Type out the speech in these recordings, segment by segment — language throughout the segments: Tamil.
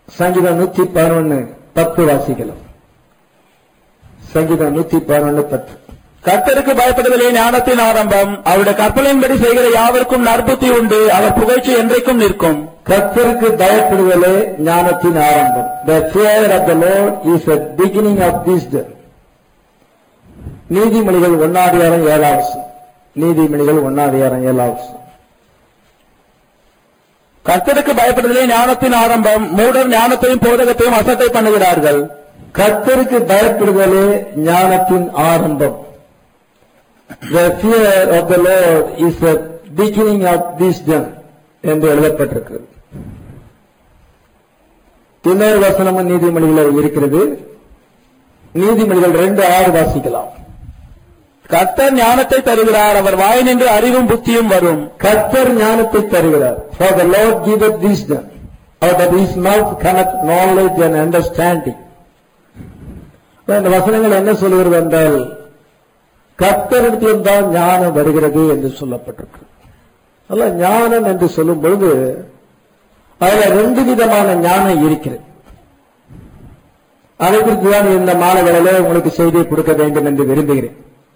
சங்கீதம் நூத்தி பதினொன்னு பத்து வாசிக்கலாம் சங்கீதம் நூத்தி பதினொன்னு பத்து கர்த்தருக்கு பயப்படுதலே ஞானத்தின் ஆரம்பம் அவருடைய கற்பனையின்படி செய்கிற யாவருக்கும் நற்புத்தி உண்டு அவர் புகழ்ச்சி என்றைக்கும் நிற்கும் கர்த்தருக்கு பயப்படுதலே ஞானத்தின் ஆரம்பம் the fear of the Lord is the beginning of wisdom நீதிமொழிகள் ஒன்னாதிகாரம் ஏழாவது நீதிமொழிகள் ஒன்னாதிகாரம் ஏழாவது கர்த்தருக்கு பயப்படுதலே ஞானத்தின் ஆரம்பம் மூடர் ஞானத்தையும் போதகத்தையும் அசட்டை பண்ணுகிறார்கள் கர்த்தருக்கு பயப்படுதலே ஞானத்தின் ஆரம்பம் The fear of the Lord is the beginning of wisdom என்று எழுதப்பட்டிருக்கிறது இன்னொரு வசனமும் நீதிமொழிகளில் இருக்கிறது நீதிமொழிகள் ரெண்டு ஆறு வாசிக்கலாம் கர்த்தர் ஞானத்தை தருகிறார் அவர் வாய் நின்று அறிவும் புத்தியும் வரும் கர்த்தர் ஞானத்தை தருகிறார் For the Lord giveth wisdom. Out of his mouth cometh knowledge and understanding. இந்த வசனங்கள் என்ன சொல்கிறது என்றால் கர்த்தரிடத்தில் தான் ஞானம் வருகிறது என்று சொல்லப்பட்டிருக்கு அல்ல ஞானம் என்று சொல்லும் பொழுது அதுல ரெண்டு விதமான ஞானம் இருக்கிறது அதை குறித்து தான் இந்த மாணவர்களே உங்களுக்கு செய்தியை கொடுக்க வேண்டும் என்று விரும்புகிறேன்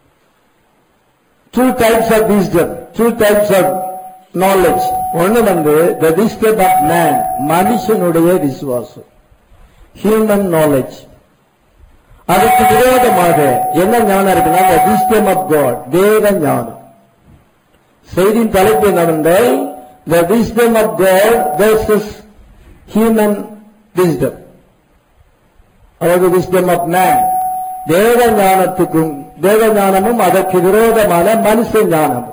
two types of wisdom, two types of knowledge. ஒன்னு வந்து the wisdom of man, மனுஷனுடைய விசுவாசம் ஹியூமன் நாலேஜ் அதுக்கு விரோதமாக என்ன ஞானம் இருக்குன்னா the wisdom of God, தேவ ஞானம் செய்தியின் தலைப்பு என்னவென்றால் the wisdom of God versus human wisdom அதாவது wisdom of man தேவ ஞானத்துக்கும் தேவ ஞானமும் அதற்கு விரோதமான மனுஷ ஞானமும்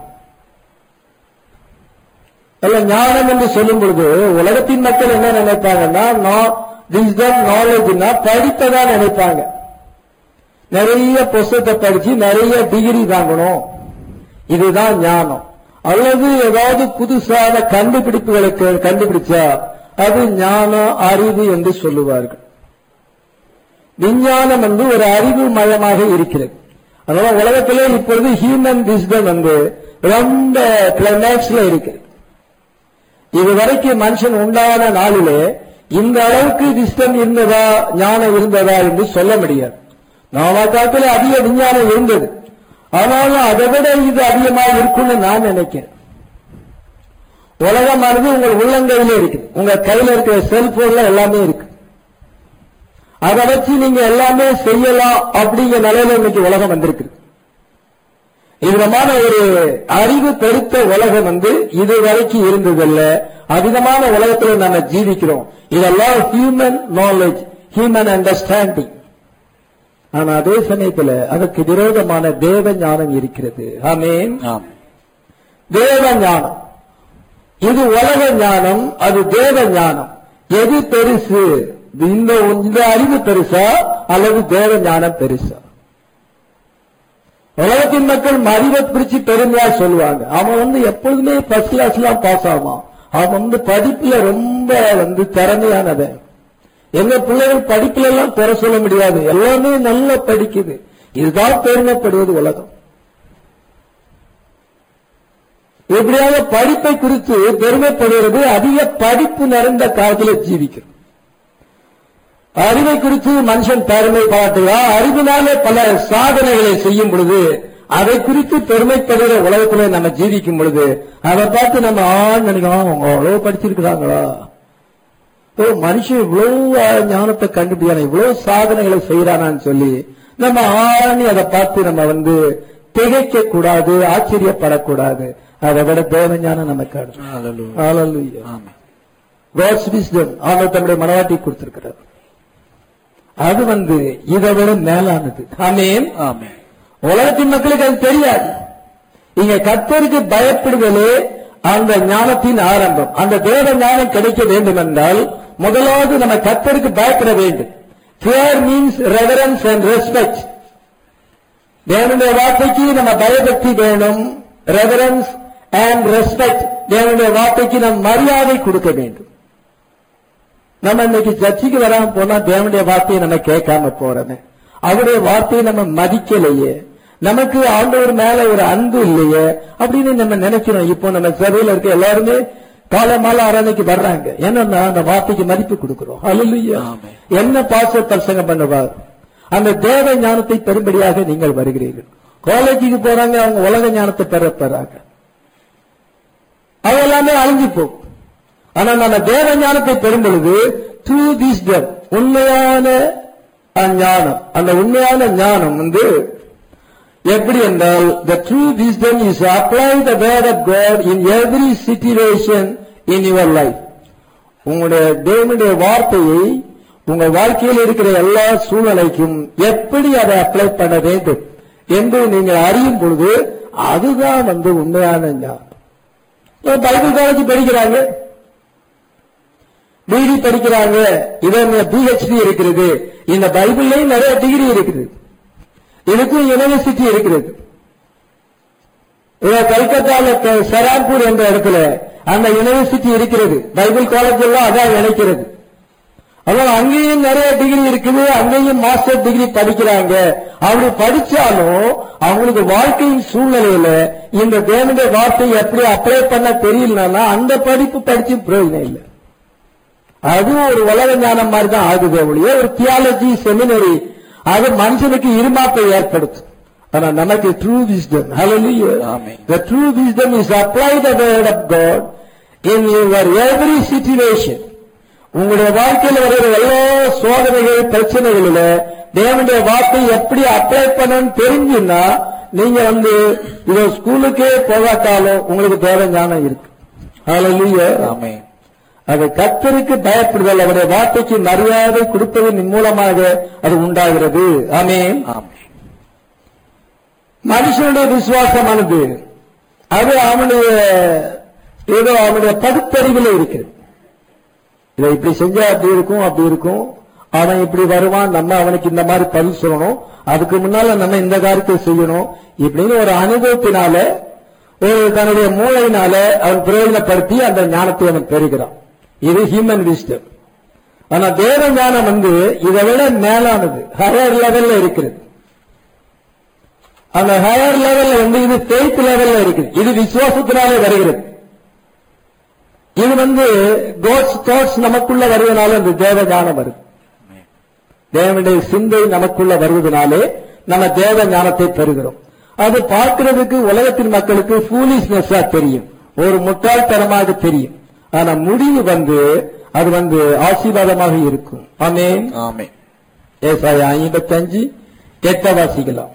அல்ல ஞானம் என்று சொல்லும் பொழுது உலகத்தின் மக்கள் என்ன நினைப்பாங்கன்னா விஸ்டம் நாலேஜ்னா படிப்பதா நினைப்பாங்க நிறைய புஸ்தகத்தை படிச்சு நிறைய டிகிரி வாங்கணும் இதுதான் ஞானம் அல்லது ஏதாவது புதுசான கண்டுபிடிப்புகளுக்கு கண்டுபிடிச்சா அது ஞானம் அறிவு என்று சொல்லுவார்கள் விஞ்ஞானம் வந்து ஒரு அறிவு மயமாக இருக்கிறது அதனால உலகத்திலே இப்பொழுது ஹியூமன் விஸ்டம் வந்து ரொம்ப கிளைமேக்ஸ்ல இருக்கு இதுவரைக்கும் மனுஷன் உண்டான நாளிலே இந்த அளவுக்கு விஸ்டம் இருந்ததா ஞானம் இருந்ததா என்று சொல்ல முடியாது நாம காலத்தில் அதிக விஞ்ஞானம் இருந்தது ஆனாலும் அதை விட இது அதிகமாக இருக்கும்னு நான் நினைக்கிறேன் உலகமானது உங்கள் உள்ளங்கையில இருக்குது உங்க கையில இருக்கிற செல்போன்ல எல்லாமே இருக்கு அதை வச்சு நீங்க எல்லாமே செய்யலாம் அப்படிங்கிற நிலையில இன்னைக்கு உலகம் வந்திருக்கு விதமான ஒரு அறிவு பெருத்த உலகம் வந்து இதுவரைக்கும் இருந்ததில்ல அதிகமான உலகத்துல நம்ம ஜீவிக்கிறோம் இதெல்லாம் ஹியூமன் நாலேஜ் ஹியூமன் அண்டர்ஸ்டாண்டிங் ஆனா அதே சமயத்துல அதற்கு விரோதமான தேவ ஞானம் இருக்கிறது ஆமேன் தேவ ஞானம் இது உலக ஞானம் அது தேவ ஞானம் எது பெருசு இந்த இந்த அறிவு பெருசா அல்லது தேவ ஞானம் பெருசா உலகத்தின் மக்கள் அறிவை பிரிச்சு பெருமையா சொல்லுவாங்க அவன் வந்து எப்பொழுதுமே ஃபர்ஸ்ட் கிளாஸ் எல்லாம் பாஸ் ஆவான் அவன் வந்து படிப்புல ரொம்ப வந்து திறமையானவன் எங்க பிள்ளைகள் படிப்புல எல்லாம் குறை சொல்ல முடியாது எல்லாமே நல்லா படிக்குது இதுதான் பெருமைப்படுவது உலகம் எப்படியாக படிப்பை குறித்து பெருமைப்படுவது அதிக படிப்பு நிறைந்த காலத்தில் ஜீவிக்கும் அறிவை குறித்து மனுஷன் பெருமை பாட்டுகிறான் அறிவினாலே பல சாதனைகளை செய்யும் பொழுது அதை குறித்து பெருமைப்படுகிற உலகத்துல நம்ம ஜீவிக்கும் பொழுது அதை பார்த்து நம்ம ஆண் நினைக்கிறோம் அவங்க அவ்வளவு படிச்சிருக்கிறாங்களா ஓ மனுஷன் இவ்வளவு ஞானத்தை கண்டுபிடிக்கான இவ்வளவு சாதனைகளை செய்யறானான்னு சொல்லி நம்ம ஆணி அதை பார்த்து நம்ம வந்து திகைக்க கூடாது ஆச்சரியப்படக்கூடாது அதை விட தேவ ஞானம் நமக்கு காட்ஸ் விஸ்டம் அவர் தம்முடைய மனவாட்டி கொடுத்திருக்கிறார் அது வந்து இதை விட மேலானது ஆமேன் உலகத்தின் மக்களுக்கு அது தெரியாது இங்க கத்தருக்கு பயப்படுதலே அந்த ஞானத்தின் ஆரம்பம் அந்த தேவ ஞானம் கிடைக்க வேண்டும் என்றால் முதலாவது நம்ம கத்தருக்கு பயப்பட வேண்டும் fear means reverence and respect தேவனுடைய வார்த்தைக்கு நம்ம பயபக்தி வேணும் ரெவரன்ஸ் அண்ட் ரெஸ்பெக்ட் தேவனுடைய வார்த்தைக்கு நம் மரியாதை கொடுக்க வேண்டும் நம்ம இன்னைக்கு சர்ச்சைக்கு வராம போனா தேவனுடைய வார்த்தையை நம்ம கேட்காம போறோமே அவருடைய வார்த்தையை நம்ம மதிக்கலையே நமக்கு ஆண்டவர் மேல ஒரு அன்பு இல்லையே அப்படின்னு நம்ம நினைக்கிறோம் இப்போ நம்ம சபையில இருக்க எல்லாருமே காலை மாலை அரணைக்கு வர்றாங்க என்னன்னா அந்த வார்த்தைக்கு மதிப்பு கொடுக்கிறோம் ஹalleluya ஆமென். என்ன பாச பிரசங்கம் பண்ணுவார் அந்த தேவ ஞானத்தை பெறும்படியாக நீங்கள் வருகிறீர்கள் காலேஜுக்கு போறாங்க அவங்க உலக ஞானத்தை பெற போறாங்க அது எல்லாமே அழிஞ்சு போகும் ஆனா நம்ம தேவ ஞானத்தை பெறும் பொழுது த்ரூ விஸ்டம் உண்மையான அஹ், ஞானம் அந்த உண்மையான ஞானம் வந்து எப்படி என்றால் the true wisdom is to apply the word of God in every situation in your life உங்களுடைய தேவனுடைய வார்த்தையை உங்க வாழ்க்கையில் இருக்கிற எல்லா சூழ்நிலைக்கும் எப்படி அதை அப்ளை பண்ண வேண்டும் என்று நீங்கள் அறியும் பொழுது அதுதான் வந்து உண்மையான ஞானம் இப்ப பைபிள் காலேஜ் படிக்கிறாங்க டிகிரி படிக்கிறாங்க இதன் பிஹெச்டி இருக்கிறது இந்த பைபிள்லயும் நிறைய டிகிரி இருக்குது இதுக்கும் யூனிவர்சிட்டி இருக்கிறது இத கல்கத்தால க- சரான்பூர் என்ற இடத்துல அந்த யூனிவர்சிட்டி இருக்கிறது பைபிள் காலேஜ் எல்லாம் அதான் நினைக்கிறது அதனால அங்கேயும் நிறைய டிகிரி இருக்குது அங்கேயும் மாஸ்டர் டிகிரி படிக்கிறாங்க அப்படி படிச்சாலும் அவங்களுக்கு வாழ்க்கையின் சூழ்நிலையில இந்த தேவனுடைய வார்த்தையை எப்படி அப்ளை பண்ண தெரியலன்னா அந்த படிப்பு படிச்சு பிரயோஜனம் இல்லை அதுவும் ஒரு உலக ஞானம் மாதிரி தான் ஆகுது ஒழிய ஒரு தியாலஜி செமினரி அது மனுஷனுக்கு இருமாப்பை ஏற்படுத்தும் ஆனா நமக்கு true wisdom hallelujah Amen. the true wisdom is apply the word of god in your every situation உங்களுடைய வாழ்க்கையில் வருகிற எல்லா சோதனைகள் பிரச்சனைகளில தேவனுடைய வார்த்தை எப்படி அப்ளை பண்ணணும்னு தெரிஞ்சுன்னா நீங்க வந்து இதோ ஸ்கூலுக்கே போகாட்டாலும் உங்களுக்கு தேவ ஞானம் இருக்கு hallelujah ஆமென் அது கத்தருக்கு பயப்படுதல் அவருடைய வார்த்தைக்கு மரியாதை கொடுப்பதன் மூலமாக அது உண்டாகிறது ஆமென் ஆமென் மனுஷனுடைய விசுவாசமானது அது அவனுடைய ஏதோ அவனுடைய பகுத்தறிவில் இருக்கிறது இதை இப்படி செஞ்சா அப்படி இருக்கும் அப்படி இருக்கும் அவன் இப்படி வருவான் நம்ம அவனுக்கு இந்த மாதிரி பதில் சொல்லணும் அதுக்கு முன்னால நம்ம இந்த காரியத்தை செய்யணும் இப்படின்னு ஒரு அனுபவத்தினால ஒரு தன்னுடைய மூளையினால அவன் பிரயோஜனப்படுத்தி அந்த ஞானத்தை அவன் பெறுகிறான் இது ஹியூமன் விஸ்டம் ஆனா தேவ ஞானம் வந்து இதை விட மேலானது ஹையர் லெவல்ல இருக்கிறது அந்த ஹையர் லெவல்ல வந்து இது ஃபெய்த் லெவல்ல இருக்குது இது விசுவாசத்தினாலே வருகிறது இது வந்து கோட்ஸ் தாட்ஸ் நமக்குள்ள வருவதனால இந்த தேவ ஞானம் வருது தேவனுடைய சிந்தை நமக்குள்ள வருவதனாலே நம்ம தேவ ஞானத்தை பெறுகிறோம் அது பார்க்கிறதுக்கு உலகத்தின் மக்களுக்கு ஃபூலிஷ்னஸா தெரியும் ஒரு முட்டாள்தனமாக தெரியும் ஆனா முடிவு வந்து அது வந்து ஆசீர்வாதமாக இருக்கும் ஆமென் ஆமென் ஏசாயா ஐம்பத்தஞ்சு எட்ட வாசிக்கலாம்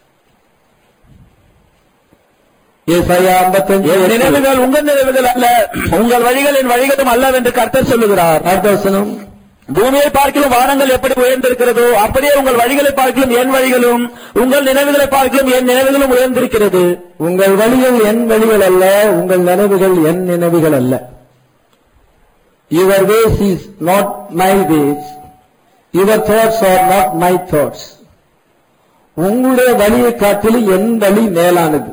ஏசாயா ஐம்பத்தஞ்சு என் நினைவுகள் உங்கள் நினைவுகள் அல்ல உங்கள் வழிகள் என் வழிகளும் அல்லவென்று கர்த்தர் சொல்லுகிறார் அடுத்த வசனம் பூமியை பார்க்கலும் வானங்கள் எப்படி உயர்ந்திருக்கிறதோ அப்படியே உங்கள் வழிகளை பார்க்கலும் என் வழிகளும் உங்கள் நினைவுகளை பார்க்கலும் என் நினைவுகளும் உயர்ந்திருக்கிறது உங்கள் வழிகள் என் வழிகள் அல்ல உங்கள் நினைவுகள் என் நினைவுகள் அல்ல your ways is not my ways your thoughts are not my thoughts உங்களுடைய வழியை காட்டிலும் என் வழி மேலானது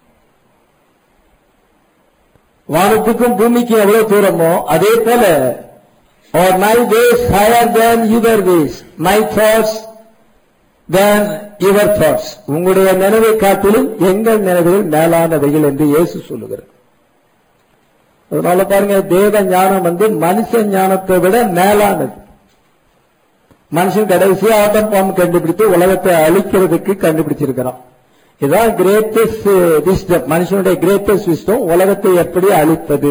வானத்துக்கும் பூமிக்கும் எவ்வளவு தூரமோ அதே போல or my ways higher than your ways my thoughts than your thoughts உங்களுடைய நினைவை காட்டிலும் எங்கள் நினைவுகள் மேலானவைகள் என்று இயேசு சொல்லுகிறார் அதனால பாருங்க தேவ ஞானம் வந்து மனுஷ ஞானத்தை விட மேலானது மனுஷன் கடைசியா ஆட்டம் பாம்பு கண்டுபிடித்து உலகத்தை அழிக்கிறதுக்கு கண்டுபிடிச்சிருக்கிறான் இதான் கிரேட்டஸ்ட் விஸ்டம் மனுஷனுடைய கிரேட்டஸ்ட் விஸ்டம் உலகத்தை எப்படி அழிப்பது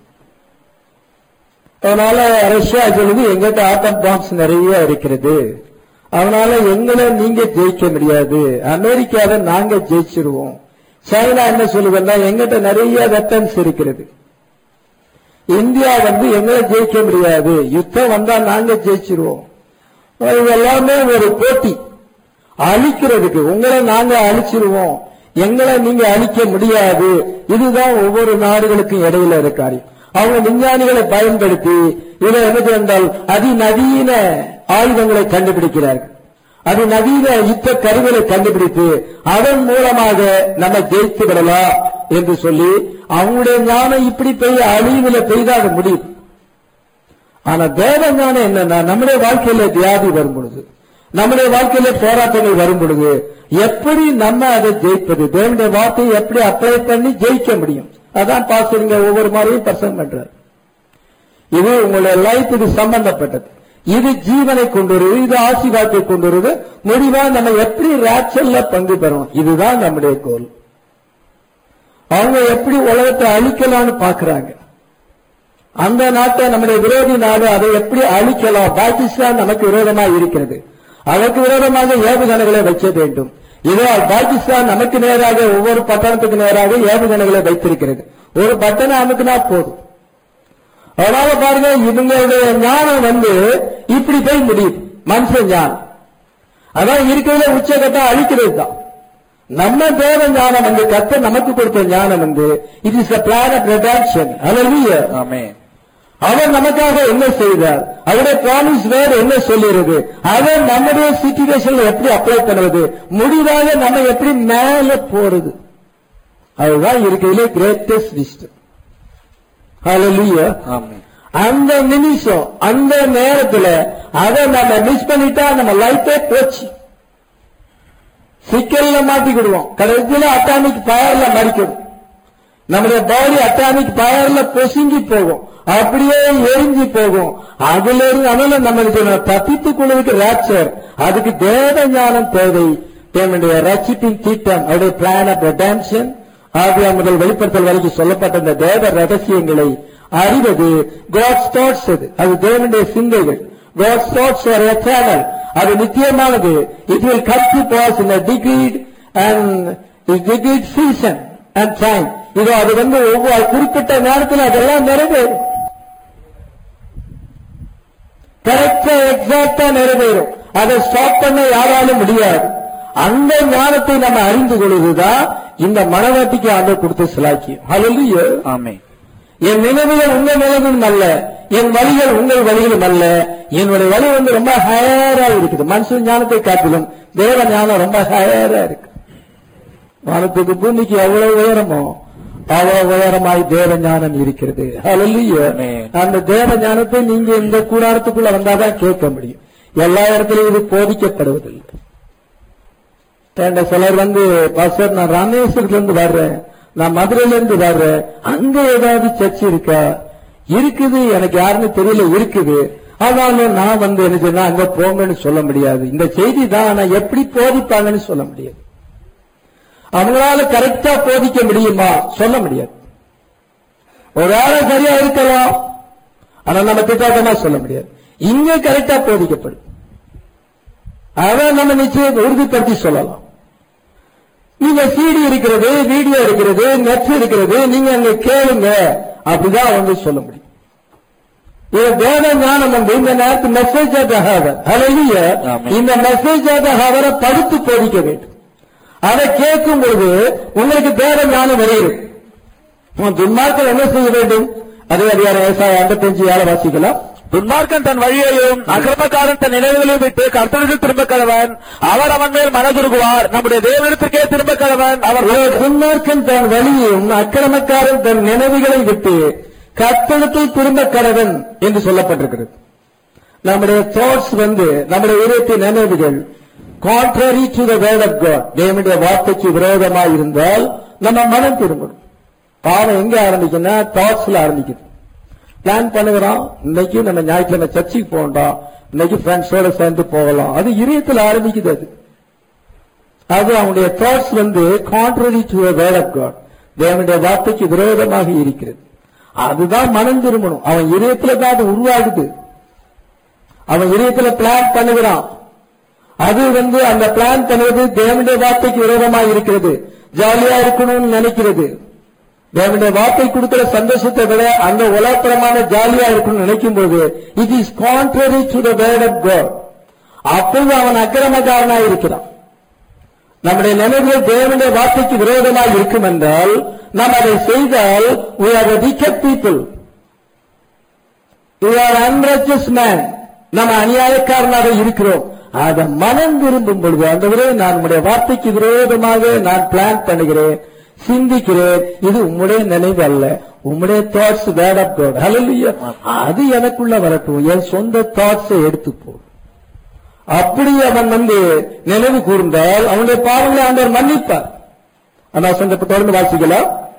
அதனால ரஷ்யா சொல்லுது எங்கிட்ட ஆட்டம் பாம்ஸ் நிறைய இருக்கிறது அதனால எங்களை நீங்க ஜெயிக்க முடியாது அமெரிக்காவை நாங்க ஜெயிச்சிருவோம் சைனா என்ன சொல்லுதுன்னா எங்கிட்ட நிறைய வெப்பன்ஸ் இருக்கிறது இந்தியா வந்து எங்களை ஜெயிக்க முடியாது யுத்தம் வந்தா நாங்க ஜெயிச்சிருவோம் இது எல்லாமே ஒரு போட்டி அழிக்கிறதுக்கு உங்களை நாங்க அழிச்சிருவோம் எங்களை நீங்க அழிக்க முடியாது இதுதான் ஒவ்வொரு நாடுகளுக்கும் இடையில இருக்க காரியம் அவங்க விஞ்ஞானிகளை பயன்படுத்தி இதை என்ன என்றால் அதிநவீன ஆயுதங்களை கண்டுபிடிக்கிறார்கள் அதிநவீன யுத்த கருவிகளை கண்டுபிடித்து அதன் மூலமாக நம்ம ஜெயித்து விடலாம் என்று சொல்லி அவங்களுடைய ஞானம் இப்படி பெய்ய அழிவுல பெய்தான் அது முடியும் ஆனா தேவ ஞானம் என்னன்னா நம்முடைய வாழ்க்கையில வியாதி வரும் பொழுது நம்முடைய வாழ்க்கையில போராட்டங்கள் வரும் பொழுது எப்படி நம்ம அதை ஜெயிப்பது தேவனுடைய வார்த்தையை எப்படி அப்ளை பண்ணி ஜெயிக்க முடியும் அதான் பாஸ்டருங்க ஒவ்வொரு மாதிரியும் பர்சன் பண்றாரு இது உங்களுடைய லைஃப் இது சம்பந்தப்பட்டது இது ஜீவனை கொண்டு வருவது இது ஆசீர்வாதத்தை கொண்டு வருவது முடிவா நம்ம எப்படி ரேச்சல்ல பங்கு பெறணும் இதுதான் நம்முடைய கோல் அவங்க எப்படி உலகத்தை அழிக்கலாம்னு பாக்குறாங்க அந்த நாட்டை நம்முடைய விரோதி நாடு அதை எப்படி அழிக்கலாம் பாகிஸ்தான் நமக்கு விரோதமாக இருக்கிறது அதற்கு விரோதமாக ஏவுகணைகளை வைக்க வேண்டும் இதோ பாகிஸ்தான் நமக்கு நேராக ஒவ்வொரு பட்டணத்துக்கு நேராக ஏவுகணைகளை வைத்திருக்கிறது ஒரு பட்டணம் அமுக்குனா போதும் அதனால பாருங்க இவங்களுடைய ஞானம் வந்து இப்படி போய் முடியும் மனுஷ ஞானம் அதான் இருக்கிறதுல உச்சகட்டம் அழிக்கிறது தான் நம்ம தேவ ஞானம் வந்து கத்த நமக்கு கொடுத்த ஞானம் வந்து it is plan of reduction அல்ல ஆமென் அவர் நமக்காக என்ன செய்தார் அவருடைய ப்ராமிஸ் வேர் என்ன சொல்லுறது அதை நம்முடைய சிச்சுவேஷன்ல எப்படி அப்ளை பண்ணுவது முடிவாக நம்ம எப்படி மேல போறது அதுதான் இருக்கிறதுலே கிரேட்டஸ்ட் விஸ்டம் ஹalleluya ஆமென் அந்த நிமிஷம் அந்த நேரத்துல அதை நம்ம மிஸ் பண்ணிட்டா நம்ம லைஃபே போச்சு சிக்கல்ல மாட்டிக்கிடுவோம் கடைசியில அட்டாமிக் பயர்ல மறிக்கணும் நம்முடைய பாடி அட்டாமிக் பயர்ல பொசுங்கி போகும் அப்படியே எரிஞ்சு போகும் அதுல இருந்து அதனால நம்மளுக்கு தப்பித்துக் கொள்வதற்கு ராப்சர் அதுக்கு தேவ ஞானம் தேவை தேவனுடைய ரட்சிப்பின் திட்டம் அவருடைய பிளான் ஆஃப் ரெடான்ஷன் ஆகிய முதல் வெளிப்படுத்தல் வரைக்கும் சொல்லப்பட்ட இந்த தேவ ரகசியங்களை அறிவது காட்ஸ் தாட்ஸ் அது அது தேவனுடைய சிந்தைகள் காட்ஸ் தாட்ஸ் ஆர் எட்டர்னல் அது நித்தியமானது it will come to pass in decreed and decreed season and time இதோ அது வந்து ஒவ்வொரு குறிப்பிட்ட நேரத்தில் அதெல்லாம் நிறைவேறும் கரெக்டா எக்ஸாக்டா நிறைவேறும் அதை ஸ்டாப் பண்ண யாராலும் முடியாது அந்த ஞானத்தை நம்ம அறிந்து கொள்வதுதான் இந்த மனவாட்டிக்கு ஆண்டவர் கொடுத்த சிலாக்கியம் ஹalleluya ஆமென் என் நினைவுகள் உங்கள் நினைவும் அல்ல என் வழிகள் உங்கள் வழிகளும் அல்ல என்னுடைய வழி வந்து ரொம்ப ஹயரா இருக்குது மனுஷன் ஞானத்தை காட்டிலும் தேவ ஞானம் ரொம்ப ஹயரா இருக்கு வானத்துக்கு பூமிக்கு எவ்வளவு உயரமோ அவ்வளவு உயரமாய் தேவ ஞானம் இருக்கிறது ஹalleluya Amen. அந்த தேவ ஞானத்தை நீங்க இந்த கூடாரத்துக்குள்ள வந்தாதான் கேட்க முடியும் எல்லா இடத்துலயும் இது போதிக்கப்படுவதில்லை ஏன்டா சிலர் வந்து பாஸ்டர் நான் ராமேஸ்வரத்துல இருந்து வர்றேன் நான் மதுரையில இருந்து வர்றேன் அங்க ஏதாவது சர்ச் இருக்கா இருக்குது எனக்கு யாருன்னு தெரியல இருக்குது ஆனாலும் நான் வந்து என்ன செய்யணும் அங்க போங்கன்னு சொல்ல முடியாது இந்த செய்தி தான் ஆனா எப்படி போதிப்பாங்கன்னு சொல்ல முடியாது அவங்களால கரெக்டா போதிக்க முடியுமா சொல்ல முடியாது ஒரு ஆளை சரியா இருக்கலாம் ஆனா நம்ம திட்டாட்டமா சொல்ல முடியாது இங்க கரெக்டா போதிக்கப்படும் அதை நம்ம நிச்சயம் உறுதிப்படுத்தி சொல்லலாம் நீங்க சிடி இருக்கிறது வீடியோ இருக்கிறது நெட் இருக்கிறது நீங்க அங்க கேளுங்க அப்படிதான் வந்து சொல்ல முடியும் இது வேத ஞானம் வந்து இந்த நேரத்து மெசேஜ் ஆக ஹவர் ஆமென். இந்த மெசேஜ் ஆக ஹவரை படுத்து போதிக்க வேண்டும் அதை கேட்கும் பொழுது உங்களுக்கு தேவ ஞானம் வருகிறது உன் துன்மார்க்கம் என்ன செய்ய வேண்டும் அதே அதிகாரம் ஏசாயா ஐம்பத்தஞ்சு ஏழை வாசிக்கலாம் துன்மார்க்கன் தன் வழியையும் அக்கிரமக்காரன் தன் நினைவுகளையும் விட்டு கர்த்தருக்கு திரும்ப கடவன் அவர் அவன் மேல் மனதுருகுவார் நம்முடைய தேவனிடத்திற்கே திரும்ப கடவன் அவர் ஒரு துன்மார்க்கன் தன் வழியையும் அக்கிரமக்காரன் தன் நினைவுகளை விட்டு கத்தனத்தில் திரும்ப கடவன் என்று சொல்லப்பட்டிருக்கிறது நம்முடைய தாட்ஸ் வந்து நம்முடைய இதயத்தின் நினைவுகள் contrary to the word of God தேவனுடைய வார்த்தைக்கு விரோதமாக இருந்தால் நம்ம மனம் திரும்பணும் பாவம் எங்க ஆரம்பிக்குன்னா தாட்ஸ்ல ஆரம்பிக்குது பிளான் பண்ணுகிறோம் இன்னைக்கு நம்ம ஞாயிற்றுக்கிழமை சர்ச்சுக்கு போகலாம் இன்னைக்கு ஃப்ரெண்ட்ஸோட சேர்ந்து போகலாம் அது இதயத்தில் ஆரம்பிக்குது அது அது அவனுடைய தாட்ஸ் வந்து contrary to word of God தேவனுடைய வார்த்தைக்கு விரோதமாக இருக்கிறது அதுதான் மனம் திரும்பணும் அவன் இதயத்துல தான் அது உருவாகுது அவன் இதயத்துல பிளான் பண்ணுகிறான் அது வந்து அந்த பிளான் பண்ணுவது தேவனுடைய வார்த்தைக்கு விரோதமாக இருக்கிறது ஜாலியா இருக்கணும்னு நினைக்கிறது தேவனுடைய வார்த்தை கொடுக்கிற சந்தோஷத்தை விட அந்த உலகத்தரமான ஜாலியா இருக்கணும்னு நினைக்கும் போது it is contrary to the word of God அப்பொழுது அவன் அக்கிரமக்காரனாக இருக்கிறான் நம்முடைய நினைவுகள் தேவனுடைய வார்த்தைக்கு விரோதமாக இருக்கும் என்றால் நாம் அதை செய்தால் we are a wicked people we are unrighteous man நம்ம அநியாயக்காரனாக இருக்கிறோம் அதை மனம் விரும்பும் பொழுது அந்த நான் உம்முடைய வார்த்தைக்கு விரோதமாக நான் பிளான் பண்ணுகிறேன் சிந்திக்கிறேன் இது உம்முடைய நினைவு அல்ல உம்முடைய தாட்ஸ் வேர்ட் ஆஃப் காட் ஹalleluya அது எனக்குள்ள வரட்டும் என் சொந்த தாட்ஸை எடுத்து போ அப்படி அவன் வந்து நினைவு கூர்ந்தால் அவனுடைய பாவங்களை ஆண்டவர் மன்னிப்பார் ஆனா சொந்த தொடர்ந்து வாசிக்கலாம்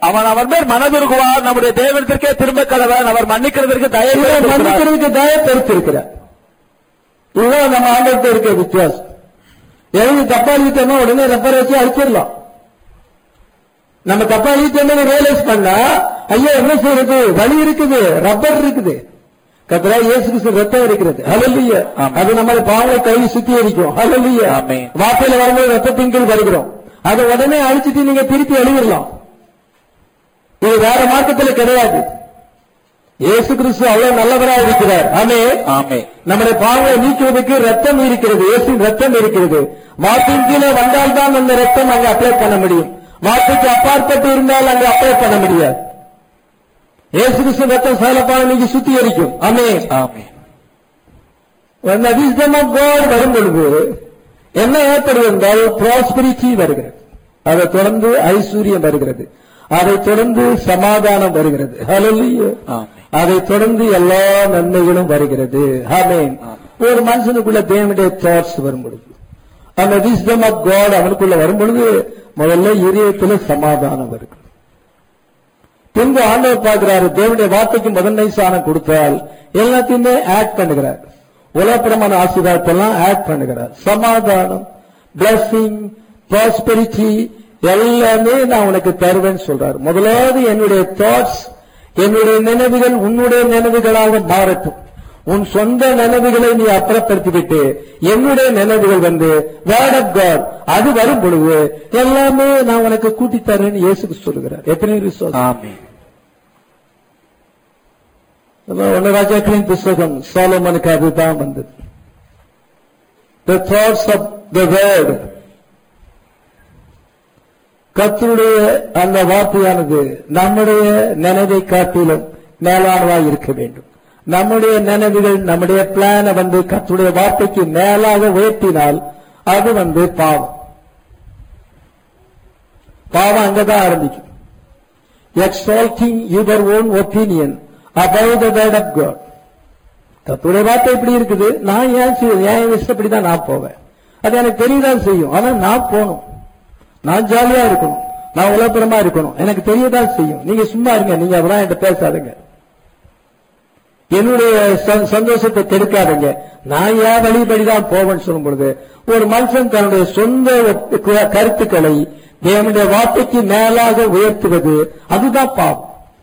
அவன் அவன் மேல் மனதுருகுவார் நம்முடைய தேவனத்திற்கே திரும்ப கடவன் அவர் மன்னிக்கிறதற்கு தயவு இவன் இருக்கிறார். மன்னிக்கிறதுக்கு தயப்படுத்திருக்கிறார் இதுதான் நம்ம ஆண்டவர்கிட்ட இருக்க வித்தியாசம் எழுதி தப்பா எழுதிட்டோம்னா உடனே ரப்பர் வச்சு அடிச்சிடலாம் நம்ம தப்பா எழுதிட்டோம்னு ரியலைஸ் பண்ணா ஐயோ என்ன செய்யறது வலி இருக்குது ரப்பர் இருக்குது கத்தரா இயேசு கிறிஸ்து ரத்தம் இருக்கிறது ஹalleluya ஆமென். அது நம்ம பாவங்களை கை சுத்தி அடிக்கும் ஹalleluya ஆமென். வார்த்தையில வரும்போது ரத்தத்தின் கீழ் வருகிறோம் அதை உடனே அழிச்சிட்டு நீங்க திருப்பி எழுதிடலாம் இது வேற மார்க்கத்துல கிடையாது இயேசு கிறிஸ்து அவ்வளவு நல்லவராக இருக்கிறார் ஆமே ஆமே நம்முடைய பாவங்களை நீக்குவதற்கு ரத்தம் இருக்கிறது இயேசுவின் ரத்தம் இருக்கிறது வார்த்தையின் கீழே வந்தால்தான் அந்த ரத்தம் அங்க அப்ளை பண்ண முடியும் வார்த்தைக்கு அப்பாற்பட்டு இருந்தால் அங்க அப்ளை பண்ண முடியாது இயேசு கிறிஸ்து ரத்தம் சேலப்பான நீங்க சுத்திகரிக்கும் ஆமே ஆமே அந்த wisdom of God வரும் பொழுது என்ன ஏற்படுவது என்றால் ப்ராஸ்பரிட்டி வருகிறது அதை தொடர்ந்து ஐஸ்வர்யம் வருகிறது அதை தொடர்ந்து சமாதானம் வருகிறது ஹalleluya ஆமே அதை தொடர்ந்து எல்லா நன்மைகளும் வருகிறது ஆமென் ஒரு மனுஷனுக்குள்ள தேவனுடைய தாட்ஸ் வரும் பொழுது அந்த wisdom of God அவனுக்குள்ள வரும் பொழுது முதல்ல இதயத்துல சமாதானம் வருகிறது பின்பு ஆண்டவர் பார்க்கிறாரு தேவனுடைய வார்த்தைக்கு முதன்மை சாணம் கொடுத்தால் எல்லாத்தையுமே ஆட் பண்ணுகிறார் உலகப்புறமான ஆசீர்வாதத்தெல்லாம் ஆட் பண்ணுகிறார் சமாதானம் பிளஸிங் ப்ராஸ்பெரிட்டி எல்லாமே நான் உனக்கு தருவேன்னு சொல்றார் முதலாவது என்னுடைய தாட்ஸ் என்னுடைய நினைவுகள் உன்னுடைய நினைவுகளாக மாறட்டும் உன் சொந்த நினைவுகளை நீ அப்புறப்படுத்திவிட்டு என்னுடைய நினைவுகள் வந்து வேர்ட் ஆஃப் காட் அது வரும் பொழுது எல்லாமே நான் உனக்கு கூட்டி தரேன்னு இயேசுக்கு சொல்லுகிறார் எத்தனை விசுவாசம் ஆமே ஒன்னு ராஜாக்களின் புஸ்தகம் சாலமனுக்கு அதுதான் வந்தது the thoughts of the word கர்த்தருடைய அந்த வார்த்தையானது நம்முடைய நினைவை காட்டிலும் மேலானதாக இருக்க வேண்டும் நம்முடைய நினைவுகள் நம்முடைய பிளான வந்து கர்த்தருடைய வார்த்தைக்கு மேலாக உயர்த்தினால் அது வந்து பாவம் பாவம் அங்கதான் ஆரம்பிக்கும் exalting your own opinion above the word of God. கத்துடைய வார்த்தை இப்படி இருக்குது நான் ஏன் செய்ய- ஏன் இஷ்டப்படி தான் நான் போவேன் அது எனக்கு தெரியதான் செய்யும் ஆனா நான் போகணும் நான் ஜாலியா இருக்கணும் நான் உலகப்புறமா இருக்கணும் எனக்கு தெரியதான் செய்யும் நீங்க சும்மா இருங்க நீங்க அதெல்லாம் என்கிட்ட பேசாதுங்க என்னுடைய ச- சந்தோஷத்தை கெடுக்காதீங்க நான் ஏன் வழிபடி தான் போவேன்னு சொல்லும் பொழுது ஒரு மனுஷன் தன்னுடைய சொந்த ஒப்பு- கருத்துக்களை தேவனுடைய வார்த்தைக்கு மேலாக உயர்த்துவது அதுதான் பாவம்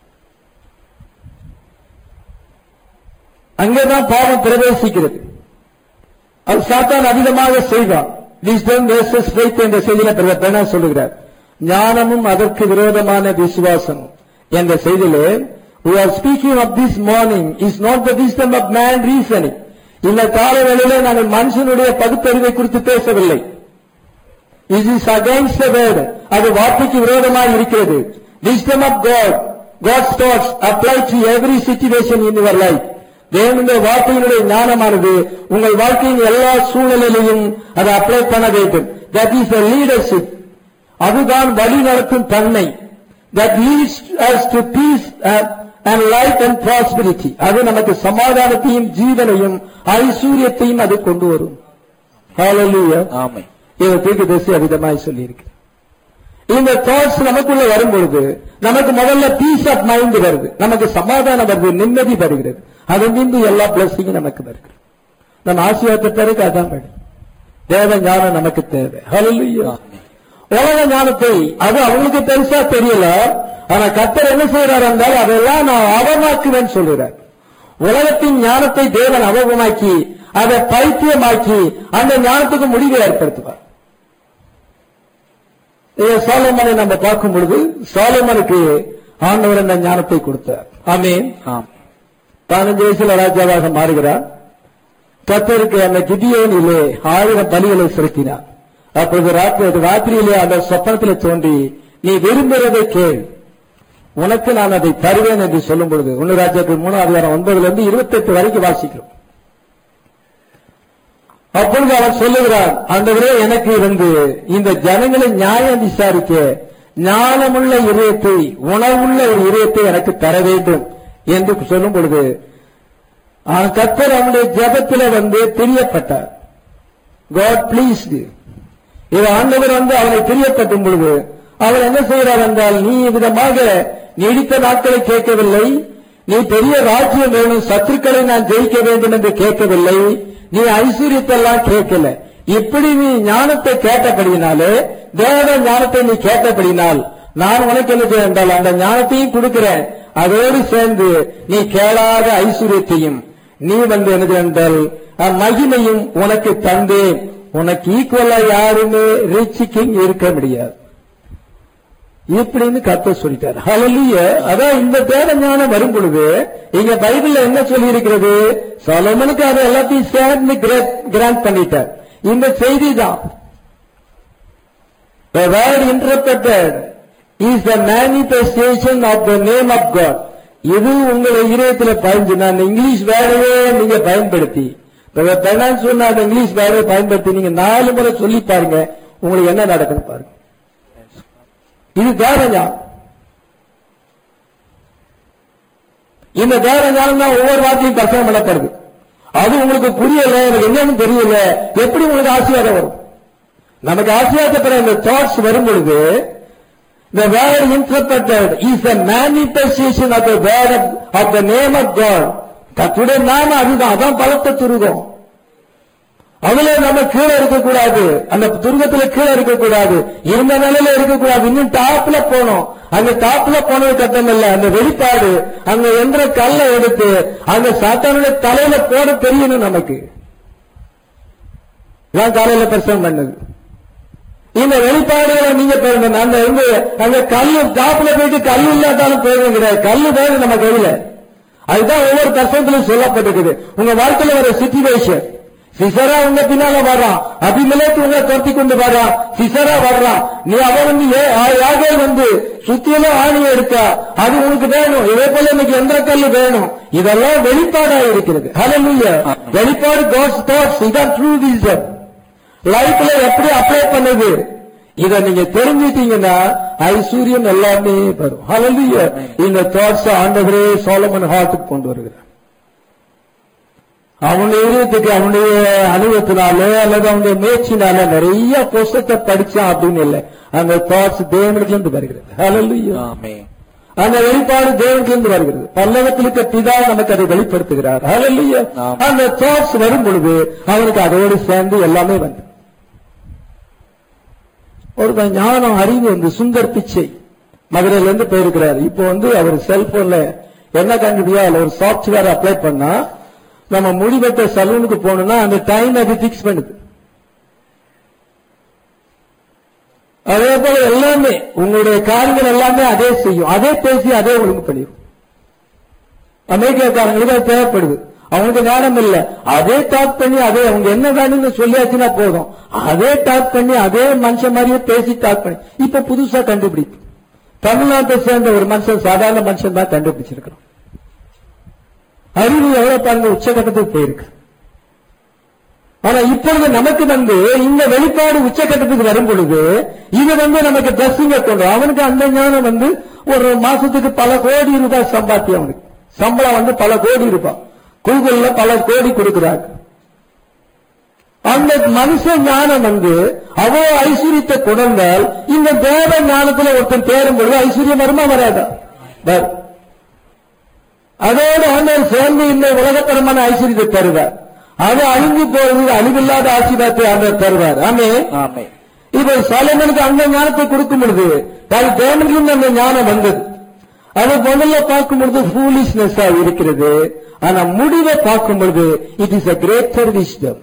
அங்கேதான் பாவம் பிரவேசிக்கிறது அது சாத்தான் அதிகமாக செய்வான் விஸ்டம் வேசஸ் ஃபெய்த் என்ற செய்தியில பிரதர் பெனா சொல்லுகிறார் ஞானமும் அதற்கு விரோதமான விசுவாசமும் என்ற செய்தியிலே we are speaking of this morning is not the wisdom of man reasoning இந்த கால வேளையிலே நாங்கள் மனுஷனுடைய பகுத்தறிவை குறித்து பேசவில்லை it is against the word அது வார்த்தைக்கு விரோதமாக இருக்கிறது wisdom of god god's thoughts apply to every situation in your life தேவனுடைய வார்த்தையினுடைய ஞானமானது உங்கள் வாழ்க்கையின் எல்லா சூழ்நிலையிலும் அதை அப்ளை பண்ண வேண்டும் that is a leadership அதுதான் வழி நடத்தும் தன்மை that leads us to peace and, and life and prosperity அது நமக்கு சமாதானத்தையும் ஜீவனையும் ஐஸ்வர்யத்தையும் அது கொண்டு வரும் Hallelujah. ஆமே இதை தீர்க்க தரிசி அவிதமாய் சொல்லியிருக்கு இந்த தாட்ஸ் நமக்குள்ள வரும் பொழுது நமக்கு முதல்ல பீஸ் ஆஃப் மைண்ட் வருது நமக்கு சமாதானம் வருது நிம்மதி வருகிறது அது மீண்டு எல்லா பிளஸிங்கும் நமக்கு வருகிறது நம்ம ஆசீர்வாதத்தை பிறகு அதான் வேணும் தேவ ஞானம் நமக்கு தேவை Hallelujah. ஆமே. உலக ஞானத்தை அது அவங்களுக்கு பெருசா தெரியல ஆனா கத்தர் என்ன செய்யறாரு என்றால் அதெல்லாம் நான் அவமாக்குவேன்னு சொல்கிறார் உலகத்தின் ஞானத்தை தேவன் அவமாக்கி அதை பைத்தியமாக்கி அந்த ஞானத்துக்கு முடிவை ஏற்படுத்துவார் இதை சாலமனை நம்ம பார்க்கும் பொழுது சாலமனுக்கு ஆண்டவர் அந்த ஞானத்தை கொடுத்தார் ஆமென் ஆம் பதினஞ்சு வயசுல ராஜாவாக மாறுகிறார் கத்தருக்கு அந்த கிதியோனிலே ஆயிரம் பலிகளை செலுத்தினார் அப்பொழுது ராத்திரி ராத்திரியிலே அந்த சொப்பனத்திலே தோன்றி நீ விரும்புகிறதை கேள் உனக்கு நான் அதை தருவேன் என்று சொல்லும் பொழுது ஒன்னு ராஜாக்கள் மூணாவது அதிகாரம் ஒன்பதுல இருந்து இருபத்தெட்டு வரைக்கும் வாசிக்கிறோம் அப்பொழுது அவர் சொல்லுகிறார் ஆண்டவரே எனக்கு இருந்து இந்த ஜனங்களை நியாயம் விசாரிக்க ஞானமுள்ள இதயத்தை உணவுள்ள ஒரு இதயத்தை எனக்கு தர வேண்டும் என்று சொல்லும் பொழுது ஆ, கர்த்தர் அவனுடைய ஜெபத்திலே வந்து பிரியப்பட்டார் காட் ப்ளீஸ்டு இது ஆண்டவர் வந்து அவனை பிரியப்பட்டும் பொழுது அவர் என்ன செய்கிறார் என்றால் நீ விதமாக நீடித்த நாட்களை கேட்கவில்லை நீ பெரிய ராஜ்யம் வேணும் சத்துருக்களை நான் ஜெயிக்க வேண்டும் என்று கேட்கவில்லை நீ ஐஸ்வர்யத்தெல்லாம் கேட்கல இப்படி நீ ஞானத்தை கேட்டபடினாலே தேவ ஞானத்தை நீ கேட்டபடினால் நான் உனக்கு என்ன செய்ய என்றால் அந்த ஞானத்தையும் கொடுக்கிறேன் அதோடு சேர்ந்து நீ கேளாத ஐஸ்வர்யத்தையும் நீ வந்து என்னது என்றால் அஹ், மகிமையும் உனக்கு தந்தேன் உனக்கு ஈக்குவலா யாருமே ரிச் கிங் இருக்க முடியாது இப்படின்னு கத்த சொல்லிட்டார் ஹalleluya அதான் இந்த தேவ ஞானம் வரும் பொழுது இங்க பைபிள்ல என்ன சொல்லி இருக்கிறது சொலமனுக்கு அதை எல்லாத்தையும் சேர்ந்து கிராண்ட் பண்ணிட்டார் இந்த செய்தி தான் The word interpreted is the manifestation of the name of God. இது உங்கள் இதயத்தில் பயந்து நான் இங்கிலீஷ் வேர்டையே நீங்க பயன்படுத்தி பெண்ணான்னு சொன்ன அந்த இங்கிலீஷ் வேர்டை பயன்படுத்தி நீங்க நாலு முறை சொல்லி பாருங்க உங்களுக்கு என்ன நடக்குன்னு பாருங்க இது தேவஞானம் இந்த தேவஞானம் தான் ஒவ்வொரு வார்த்தையும் தர்சனம் பண்ணப்படுது அது உங்களுக்கு புரியல எனக்கு என்னன்னு தெரியல எப்படி உங்களுக்கு ஆசீர்வாதம் வரும் நமக்கு ஆசீர்வாதப்படுற இந்த தாட்ஸ் வரும் பொழுது the word interpreted is a manifestation of the word of, of the name of God கத்துடைய நாம அதுதான் அதான் பலத்தை துருகம் அதுல நம்ம கீழே இருக்கக்கூடாது அந்த துருகத்துல கீழே இருக்கக்கூடாது இருந்த நிலையில இருக்கக்கூடாது இன்னும் டாப்ல போனோம் அந்த டாப்ல போனது கட்டம் இல்ல அந்த வெளிப்பாடு அங்க என்ற கல்லை எடுத்து அந்த சாத்தானுடைய தலையில போட தெரியணும் நமக்கு இதான் காலையில பிரசவம் பண்ணது இந்த வெளிப்பாடுகளை நீங்க பாருங்க அந்த வந்து அந்த கல்லு டாப்ல போயிட்டு கல்லு இல்லாட்டாலும் போயிடும் கிடையாது கல்லு வேணும் நம்ம கையில அதுதான் ஒவ்வொரு தர்சனத்திலும் சொல்லப்பட்டிருக்குது உங்க வாழ்க்கையில ஒரு சிச்சுவேஷன் சிசரா உங்க பின்னால வர்றான் அபிமலேக்கு உங்களை துரத்தி கொண்டு வர்றான் சிசரா வர்றான் நீ அவன் வந்து ஏ- ஆ- யாகேல் வந்து சுத்தியெல்லாம் ஆணியை எடுத்தா அது உனக்கு வேணும் இதே போல இன்னைக்கு எந்த கல்லு வேணும் இதெல்லாம் வெளிப்பாடா இருக்கிறது ஹalleluya வெளிப்பாடு காட்ஸ் தாட்ஸ் இதான் ட்ரூ விசன் லைஃப்ல எப்படி அப்ளை பண்ணுது இத நீங்க தெரிஞ்சிட்டீங்கன்னா ஐஸ்வர்யம் எல்லாமே வரும் ஹalleluya இந்த தாட்ஸ் ஆண்டவரே சோலமன் ஹார்ட்டுக்கு கொண்டு வருகிறார் அவனுடைய இதயத்துக்கு அவனுடைய அனுபவத்தினாலே அல்லது அவனுடைய முயற்சினால நிறைய புஸ்தத்தை படிச்சான் அப்படின்னு இல்லை அந்த தாட்ஸ் தேவனிலிருந்து வருகிறது ஹalleluya ஆமே அந்த வெளிப்பாடு தேவனிலிருந்து வருகிறது பல்லவத்தில் இருக்க பிதா நமக்கு அதை வெளிப்படுத்துகிறார் ஹalleluya ஆம். அந்த தாட்ஸ் வரும் பொழுது அவனுக்கு அதோடு சேர்ந்து எல்லாமே வந்து ஒரு ஞானம் அறிவு வந்து சுந்தர் பிச்சை மதுரையில இருந்து போயிருக்கிறார் இப்போ வந்து அவர் செல்போன்ல என்ன கண்டுபிடியா அதுல ஒரு சாஃப்ட்வேர் அப்ளை பண்ணா நம்ம முடிவெட்ட சலூனுக்கு போகணும்னா அந்த டைம் அது பிக்ஸ் பண்ணுது அதே போல எல்லாமே உங்களுடைய காரியங்கள் எல்லாமே அதே செய்யும் அதே பேசி அதே ஒழுங்கு பண்ணிடும் அமெரிக்காக்காரங்களுக்கு அது தேவைப்படுது அவங்களுக்கு ஞானம் இல்ல அதே டாக் பண்ணி அதே அவங்க என்ன வேணும்னு சொல்லியாச்சுன்னா போதும் அதே டாக் பண்ணி அதே மனுஷன் மாதிரியே பேசி டாக் பண்ணி இப்ப புதுசா கண்டுபிடிப்பு தமிழ்நாட்டை சேர்ந்த ஒரு மனுஷன் சாதாரண மனுஷன் தான் கண்டுபிடிச்சிருக்கிறான் அறிவு எவ்வளவு பாருங்க உச்சகட்டத்துக்கு போயிருக்கு ஆனா இப்பொழுது நமக்கு வந்து இந்த வெளிப்பாடு உச்சக்கட்டத்துக்கு வரும் பொழுது இது வந்து நமக்கு ட்ரெஸ்ஸிங்க கொண்டு அவனுக்கு அந்த ஞானம் வந்து ஒரு மாசத்துக்கு பல கோடி ரூபாய் சம்பாத்தியம் அவனுக்கு சம்பளம் வந்து பல கோடி ரூபாய் கூகுள்ல பல கோடி கொடுக்கிறாங்க அந்த மனுஷ ஞானம் வந்து அவ்வளவு ஐஸ்வர்யத்தை கொண்டால் இந்த தேவ ஞானத்துல ஒருத்தன் தேரும் பொழுது ஐஸ்வர்யம் வருமா வராதா வரும் அதோடு ஆண்டவர் சேர்ந்து இந்த உலகத்தரமான ஐஸ்வர்யத்தை தருவார் அது அழிஞ்சு போறது அழிவில்லாத ஆசீர்வாதத்தை ஆண்டவர் தருவார் ஆமே ஆமே இப்ப சலமனுக்கு அந்த ஞானத்தை கொடுக்கும் பொழுது அது தேவனிலிருந்து அந்த ஞானம் வந்தது அது முதல்ல பார்க்கும் பொழுது ஃபூலிஷ்னஸ் இருக்கிறது ஆனா முடிவை பார்க்கும் பொழுது it is a greater wisdom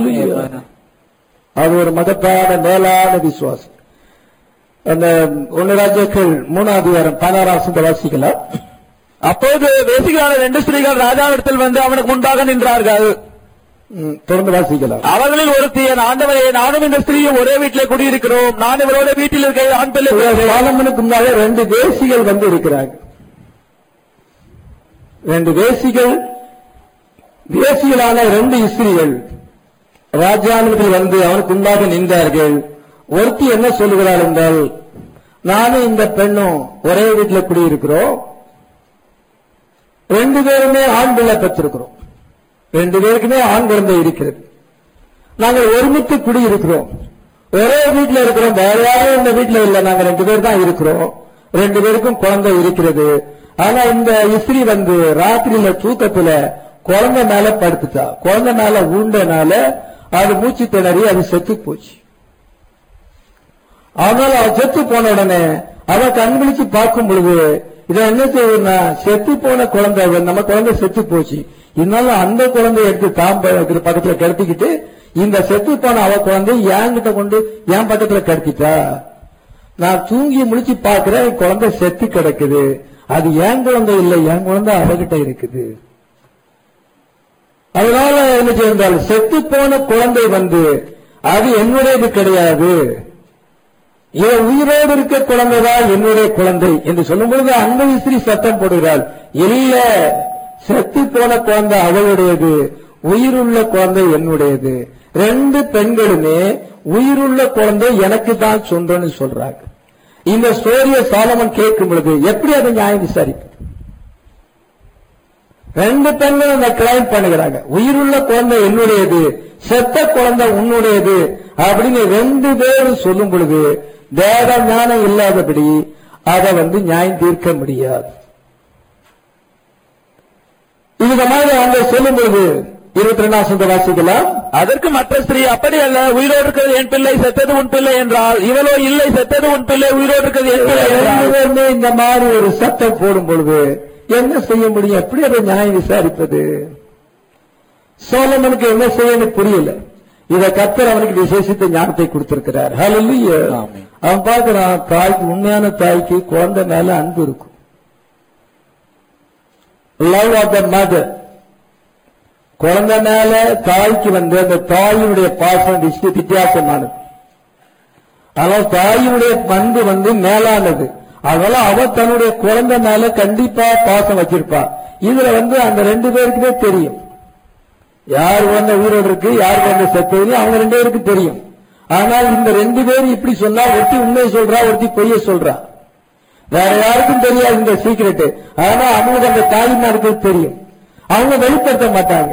அது ஒரு மகத்தான மேலான விசுவாசம் அந்த ஒன்னு ராஜாக்கள் மூணாவது வாரம் பதினாறாம் வசனத்தை வாசிக்கலாம் அப்போது வேசிகளான ரெண்டு ஸ்திரீகள் ராஜாவிடத்தில் வந்து அவனுக்கு முன்பாக நின்றார்கள் ம், தொடர்ந்து வாசிக்கலாம் அவர்களில் ஒருத்தி என் ஆண்டவரே நானும் இந்த ஸ்திரீயும் ஒரே வீட்டிலே குடியிருக்கிறோம் நான் இவரோட வீட்டில் இருக்க ஆண் பிள்ளை பெற்றேன். சாலமனுக்கு முன்னாலே ரெண்டு தேசிகள் வந்து இருக்கிறாங்க ரெண்டு தேசிகள் தேசிகளான ரெண்டு இஸ்திரிகள் ராஜாவினத்தில் வந்து அவனுக்கு முன்பாக நின்றார்கள் ஒருத்தி என்ன சொல்லுகிறாள் என்றால் நானும் இந்த பெண்ணும் ஒரே வீட்டில் குடியிருக்கிறோம் ரெண்டு பேருமே ஆண் பிள்ளை பெற்றிருக்கிறோம் ரெண்டு பேருக்குமே ஆண் குழந்தை இருக்கிறது நாங்கள் ஒருமித்து குடியிருக்கிறோம் ஒரே வீட்டுல இருக்கிறோம் வேற யாரும் இந்த வீட்டுல இல்ல நாங்க ரெண்டு பேர் தான் இருக்கிறோம் ரெண்டு பேருக்கும் குழந்தை இருக்கிறது ஆனா இந்த இஸ்திரி வந்து ராத்திரியில தூக்கத்துல குழந்தை மேல படுத்துட்டா குழந்தை மேல ஊண்டனால அது மூச்சு திணறி அது செத்து போச்சு அதனால அவ செத்து போன உடனே அவ கண் விழிச்சு பார்க்கும் பொழுது இதை என்ன செய்யுதுன்னா செத்து போன குழந்தை அவ- நம்ம குழந்தை செத்து போச்சு இருந்தாலும் அந்த குழந்தைய எடுத்து தாம் ப- இருக்கிற பக்கத்துல கிடத்திக்கிட்டு இந்த செத்து போன அவ குழந்தை என்கிட்ட கொண்டு என் பக்கத்துல கிடத்திட்டா நான் தூங்கி முழிச்சு பார்க்கிறேன் என் குழந்தை செத்து கிடக்குது அது என் குழந்தை இல்லை என் குழந்தை அவகிட்ட இருக்குது அதனால என்ன செய்தால் செத்து போன குழந்தை வந்து அது என்னுடையது கிடையாது இவன் உயிரோடு இருக்க குழந்தைதான் என்னுடைய குழந்தை என்று சொல்லும் பொழுது அந்த ஸ்திரீ சத்தம் போடுகிறாள் இல்ல செத்து போன குழந்தை அவளுடையது உயிருள்ள குழந்தை என்னுடையது ரெண்டு பெண்களுமே உயிருள்ள குழந்தை எனக்கு தான் சொந்தம்னு சொல்றாங்க இந்த ஸ்டோரிய சாலமன் கேட்கும் பொழுது எப்படி அதை நியாயம் விசாரிப்பது ரெண்டு பெண்களும் அந்த கிளைம் பண்ணுகிறாங்க உயிருள்ள குழந்தை என்னுடையது செத்த குழந்தை உன்னுடையது அப்படின்னு ரெண்டு பேரும் சொல்லும் பொழுது வேத ஞானம் இல்லாதபடி அதை வந்து நியாயம் தீர்க்க முடியாது இந்த மாதிரி அவங்க சொல்லும் பொழுது இருபத்தி ரெண்டாம் சொந்த வாசிக்கலாம் அதற்கு மற்ற ஸ்திரீ அப்படி அல்ல உயிரோடு இருக்கிறது என் பிள்ளை செத்தது உன் பிள்ளை என்றால் இவளோ இல்லை செத்தது உன் பிள்ளை உயிரோடு இருக்கிறது என் பிள்ளை ரெண்டு என்றால் பேருமே இந்த மாதிரி ஒரு சத்தம் போடும் பொழுது என்ன செய்ய முடியும் எப்படி அதை நியாயம் விசாரிப்பது சோலமனுக்கு என்ன செய்யணும் புரியல இத கத்தர் அவனுக்கு விசேஷித்த ஞானத்தை கொடுத்திருக்கிறார் ஹalleluya ஆமென். அவன் பார்க்கிறான் தாய்க்கு உண்மையான தாய்க்கு குழந்தை மேல அன்பு இருக்கும் லவ் ஆஃப் த மதர் குழந்தை மேல தாய்க்கு வந்து அந்த தாயினுடைய பாசம் விசி- வித்தியாசமானது ஆனால் தாயினுடைய பண்பு வந்து மேலானது அதனால அவ தன்னுடைய குழந்தை மேல கண்டிப்பா பாசம் வச்சிருப்பா இதுல வந்து அந்த ரெண்டு பேருக்குமே தெரியும் யார் குழந்தை உயிரோடு இருக்கு யார் குழந்தை செத்தது அவங்க ரெண்டு பேருக்கு தெரியும் ஆனால் இந்த ரெண்டு பேரும் இப்படி சொன்னா ஒருத்தி உண்மையை சொல்றா ஒருத்தி பொய்யை சொல்றா வேற யாருக்கும் தெரியாது இந்த சீக்கிரட் ஆனா அவங்களுக்கு அந்த தாய்மாருக்கு தெரியும் அவங்க வெளிப்படுத்த மாட்டாங்க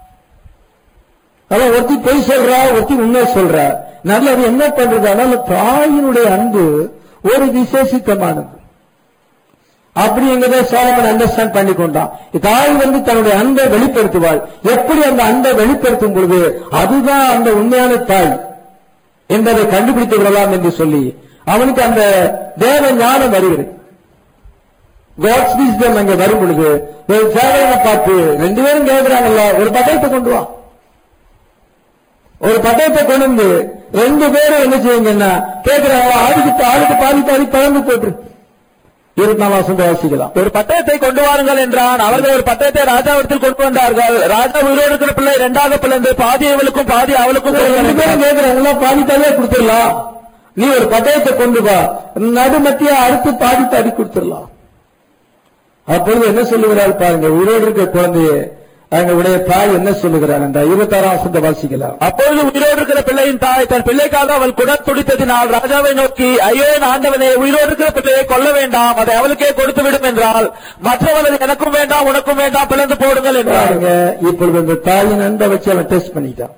அவன் ஒருத்தி பொய் சொல்றா ஒருத்தி உண்மை சொல்றா நல்லது என்ன பண்றது அதனால தாயினுடைய அன்பு ஒரு விசேஷித்தமானது அப்படிங்கிறத சோழமன் அண்டர்ஸ்டாண்ட் பண்ணி கொண்டான் தாய் வந்து தன்னுடைய அன்பை வெளிப்படுத்துவாள் எப்படி அந்த அன்பை வெளிப்படுத்தும் பொழுது அதுதான் அந்த உண்மையான தாய் என்பதை கண்டுபிடித்து விடலாம் என்று சொல்லி அவனுக்கு அந்த தேவ ஞானம் வருகிறது காட்ஸ் விஸ்டம் அங்க வரும் பொழுது ஒரு சேவகனை பார்த்து ரெண்டு பேரும் கேட்கிறாங்கல்ல ஒரு பட்டயத்தை கொண்டு வா ஒரு பட்டயத்தை கொண்டு வந்து ரெண்டு பேரும் என்ன செய்யுங்கன்னா கேட்கிறாங்க ஆளுக்கு ஆளுக்கு பாதி பாதி பழந்து போட்டு இருபத்தி நாலாம் வசந்த வாசிக்கலாம் ஒரு பட்டயத்தை கொண்டு வாருங்கள் என்றான் அவர்கள் ஒரு பட்டயத்தை ராஜாவிடத்தில் கொண்டு வந்தார்கள் ராஜா உயிரோடு இருக்கிற பிள்ளை இரண்டாக பிளந்து பாதி இவளுக்கும் பாதி அவளுக்கும் ரெண்டு கொடுங்கள் பேரும் கேட்கிறாங்களா பாதி பாதியா கொடுத்துடலாம் நீ ஒரு பட்டயத்தை கொண்டு வா நடுமத்திய அறுத்து பாதி பாதி கொடுத்துடலாம் அப்பொழுது என்ன சொல்லுகிறார் பாருங்க உயிரோடு இருக்க குழந்தைய அங்க உடைய தாய் என்ன சொல்லுகிறார் அந்த இருபத்தாறாம் வசந்த வாசிக்கலாம் அப்பொழுது உயிரோடு இருக்கிற பிள்ளையின் தாய் தன் பிள்ளைக்காக அவள் குடத் துடித்ததினால் ராஜாவை நோக்கி ஐயோ என் ஆண்டவனே உயிரோடு இருக்கிற பிள்ளையை கொல்ல வேண்டாம் அதை அவளுக்கே கொடுத்து விடும் என்றால் மற்றவளது எனக்கும் வேண்டாம் உனக்கும் வேண்டாம் பிளந்து போடுங்கள் என்றார் பாருங்க இப்பொழுது இந்த தாயின் அன்பை வச்சு அவன் டெஸ்ட் பண்ணிட்டான்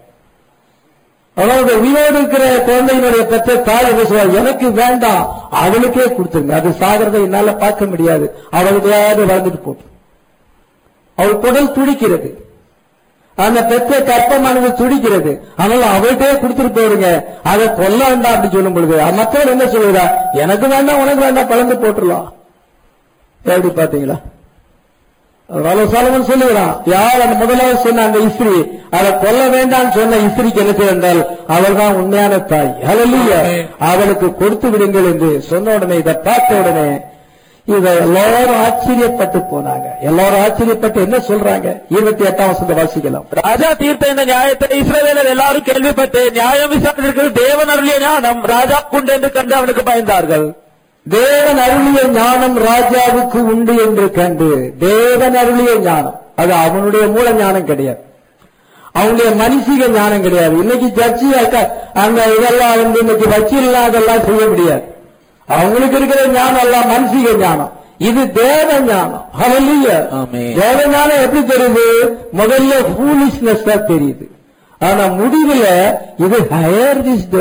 அதாவது உயிரோடு இருக்கிற குழந்தையினுடைய பெற்ற தாய் என்ன சொல்றா, எனக்கு வேண்டாம் அவளுக்கே கொடுத்துருங்க அது சாகிறதை என்னால பார்க்க முடியாது அவளுடையாவது வளர்ந்துட்டு போட்டு அவள் குடல் துடிக்கிறது அந்த பெற்ற கற்பமானது துடிக்கிறது ஆனால் அவள்கிட்டே கொடுத்துட்டு போடுங்க அதை கொல்ல வேண்டாம் அப்படி சொல்லும் பொழுது மற்றவர் என்ன சொல்லுறா எனக்கு வேண்டாம் உனக்கு வேண்டாம் பழந்து போட்டுடலாம் எப்படி பாத்தீங்களா அதனால சோழவன் சொல்லுகிறான் யார் அந்த முதலாவது சொன்ன அந்த இஸ்திரி அதை கொல்ல வேண்டாம் சொன்ன இஸ்திரிக்கு என்ன செய்ய என்றால் அவள் தான் உண்மையான தாய் ஹalleluya அவளுக்கு கொடுத்து விடுங்கள் என்று சொன்ன உடனே இதை பார்த்த உடனே இதை எல்லாரும் ஆச்சரியப்பட்டு போனாங்க எல்லாரும் ஆச்சரியப்பட்டு என்ன சொல்றாங்க இருபத்தி எட்டாம் வசந்த வாசிக்கலாம் ராஜா தீர்த்த இந்த நியாயத்தை இஸ்ரவேலர் எல்லாரும் கேள்விப்பட்டு நியாயம் விசாரித்திருக்கிற தேவன் அருளிய ஞானம் ராஜா உண்டு என்று கண்டு அவனுக்கு பயந்தார்கள் தேவன் அருளிய ஞானம் ராஜாவுக்கு உண்டு என்று கண்டு தேவன் அருளிய ஞானம் அது அவனுடைய மூல ஞானம் கிடையாது அவனுடைய மனுஷிக ஞானம் கிடையாது இன்னைக்கு ஜட்ஜி அந்த இதெல்லாம் வந்து இன்னைக்கு வக்கீல்லாம் அதெல்லாம் செய்ய முடியாது அவங்களுக்கு இருக்கிற ஞானம் எல்லாம் மனுஷிக ஞானம் இது தேவ ஞானம் ஹalleluya ஆமென். தேவ ஞானம் எப்படி தெரியுது முதல்ல ஃபூலிஷ்னஸ் தான் தெரியுது ஆனா முடிவுல இது ஹையர் விஸ்டம்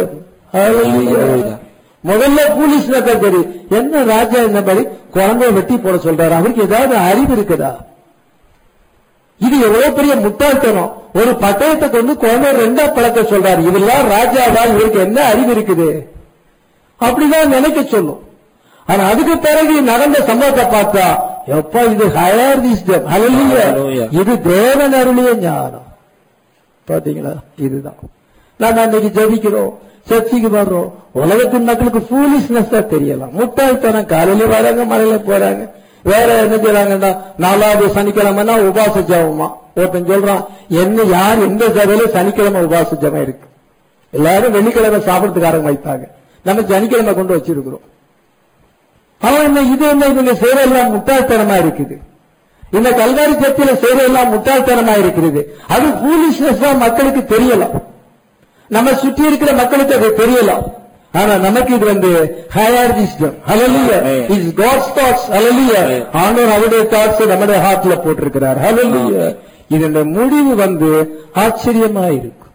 Hallelujah. முதல்ல போலீஸ் மக்கள் தெரியும் என்ன ராஜா இந்த மாதிரி குழந்தைய வெட்டி போட சொல்றாரு அவருக்கு ஏதாவது அறிவு இருக்குதா இது எவ்வளவு பெரிய முட்டாள்தனம் ஒரு பட்டயத்தை கொண்டு குழந்தைய ரெண்டா பழக்க சொல்றாரு இதெல்லாம் ராஜாவா இவருக்கு என்ன அறிவு இருக்குது அப்படிதான் நினைக்க சொல்லும் ஆனா அதுக்கு பிறகு நடந்த சம்பவத்தை பார்த்தா எப்பா இது ஹயர் விஸ்டம் Hallelujah. இது தேவன் அருளிய ஞானம் பாத்தீங்களா இதுதான் நாம அன்னைக்கு ஜெபிக்கிறோம் சர்ச்சைக்கு வர்றோம் உலகத்தின் மக்களுக்கு ஃபூலிஷ்னஸ் தான் தெரியலாம் முட்டாள்தனம் காலையில வராங்க மலையில போறாங்க வேற என்ன செய்றாங்கன்னா நாலாவது சனிக்கிழமைனா உபாச ஜபமா ஒருத்தன் சொல்றான் என்ன யார் எந்த சபையில சனிக்கிழமை உபாச ஜபம் இருக்கு எல்லாரும் வெள்ளிக்கிழமை சாப்பிடறதுக்காரங்க வைப்பாங்க நம்ம சனிக்கிழமை கொண்டு வச்சிருக்கிறோம் அவன் என்ன இது என்ன இவங்க செய்யறதெல்லாம் முட்டாள்தனமா இருக்குது இந்த கல்வாரி சர்ச்சில செய்யறதெல்லாம் முட்டாள்தனமா இருக்கிறது அது ஃபூலிஷ்னஸ் தான் மக்களுக்கு தெரியலாம் நம்ம சுற்றி இருக்கிற மக்களுக்கு அது தெரியலாம் ஆனா நமக்கு இது வந்து ஹையர் விஸ்டம் ஹalleluya Amen. இஸ் காட்ஸ் தாட்ஸ் ஹalleluya ஆண்டவர் அவருடைய தாட்ஸ் நம்முடைய ஹார்ட்ல போட்டிருக்கிறார் ஹalleluya இதனுடைய முடிவு வந்து ஆச்சரியமா இருக்கும்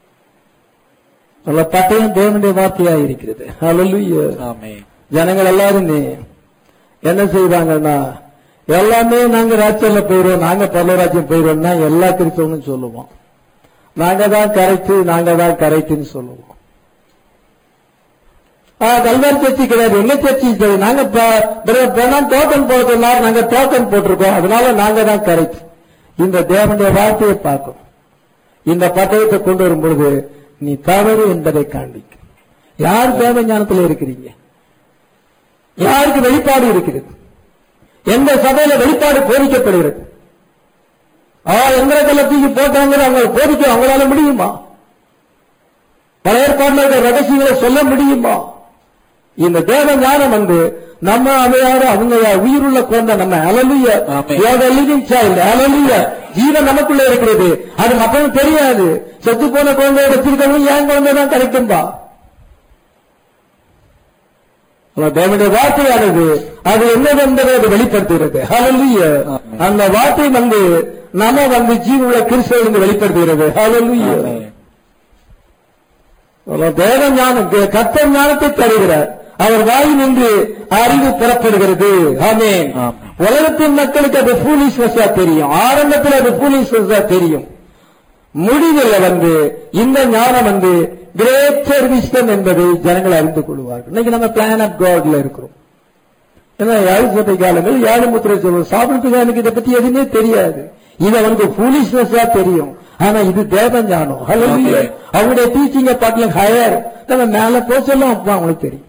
நல்ல பட்டயம் தேவனுடைய வார்த்தையா இருக்கிறது ஹalleluya ஆமென் ஜனங்கள் எல்லாரும் நீ- என்ன செய்வாங்கன்னா எல்லாமே நாங்க ராஜ்யம்ல போயிடுவோம் நாங்க பரலராஜ்யம் போயிடுவோம்னா எல்லா கிறிஸ்தவனும் சொல்லுவோம் நாங்க தான் கரெக்ட் நாங்க தான் கரெக்ட்னு சொல்லுவோம் ஆ, கல்வாரி சர்ச்சை கிடையாது என்ன சர்ச்சை சரி நாங்க டோக்கன் போடுறதுனால நாங்க டோக்கன் போட்டிருக்கோம் அதனால நாங்க தான் கரெக்ட் இந்த தேவனுடைய வார்த்தையை பார்க்கும் இந்த பட்டயத்தை கொண்டு வரும் பொழுது நீ தவறு என்பதை காண்பிக்கும் யார் தேவ ஞானத்தில் இருக்கிறீங்க யாருக்கு வெளிப்பாடு இருக்கிறது எந்த சபையில வெளிப்பாடு போதிக்கப்படுகிறது ஆ எந்திர கலத்துக்கு போட்டாங்க அவங்க போதிக்க அவங்களால முடியுமா பழைய ஏற்பாடுல இருக்கிற ரகசியங்களை சொல்ல முடியுமா இந்த தேவ ஞானம் வந்து நம்ம அவையாரு அவங்க உயிருள்ள குழந்தை நம்ம அலலிய Amen. லிவிங் சைல்டு அலலிய ஜீவன் நமக்குள்ள இருக்கிறது அது மக்களுக்கு தெரியாது செத்து போன குழந்தை வச்சிருக்கவங்க என் குழந்தை தான் கிடைக்கும்பா தேவனுடைய வார்த்தையானது அது என்னது என்பதை அது வெளிப்படுத்துகிறது ஹalleluya Amen. அந்த வார்த்தை வந்து நம்ம வந்து ஜீவனுள்ள கிறிஸ்தவனுக்கு வெளிப்படுத்துகிறது ஹalleluya ஆமென். தேவ ஞானம் கர்த்தர் ஞானத்தை தருகிறார் அவர் வாய் நின்று அறிவு புறப்படுகிறது ஆமென் ஆமென். உலகத்தின் மக்களுக்கு அது ஃபூலிஷ்னஸா தெரியும் ஆரம்பத்தில் அது ஃபூலிஷ்னஸா தெரியும் முடிவில் வந்து இந்த ஞானம் வந்து கிரேட்டர் விஸ்டம் என்பதை ஜனங்கள் அறிந்து கொள்வார்கள் இன்னைக்கு நம்ம பிளான் ஆஃப் காட்ல இருக்கிறோம் ஏன்னா ஏழு சபை காலங்கள் ஏழு முத்திரை சொல்லுவோம் சாப்பிடுறதுக்கு எனக்கு இதை பத்தி எதுவுமே தெரியாது இதை வந்து ஃபூலிஷ்னஸா தெரியும் ஆனா இது தேவ ஞானம் Hallelujah. Okay. அவங்களுடைய டீச்சிங்க பார்க்கலாம் ஹையர் நம்ம மேல போக சொல்லும் அப்ப அவங்களுக்கு தெரியும்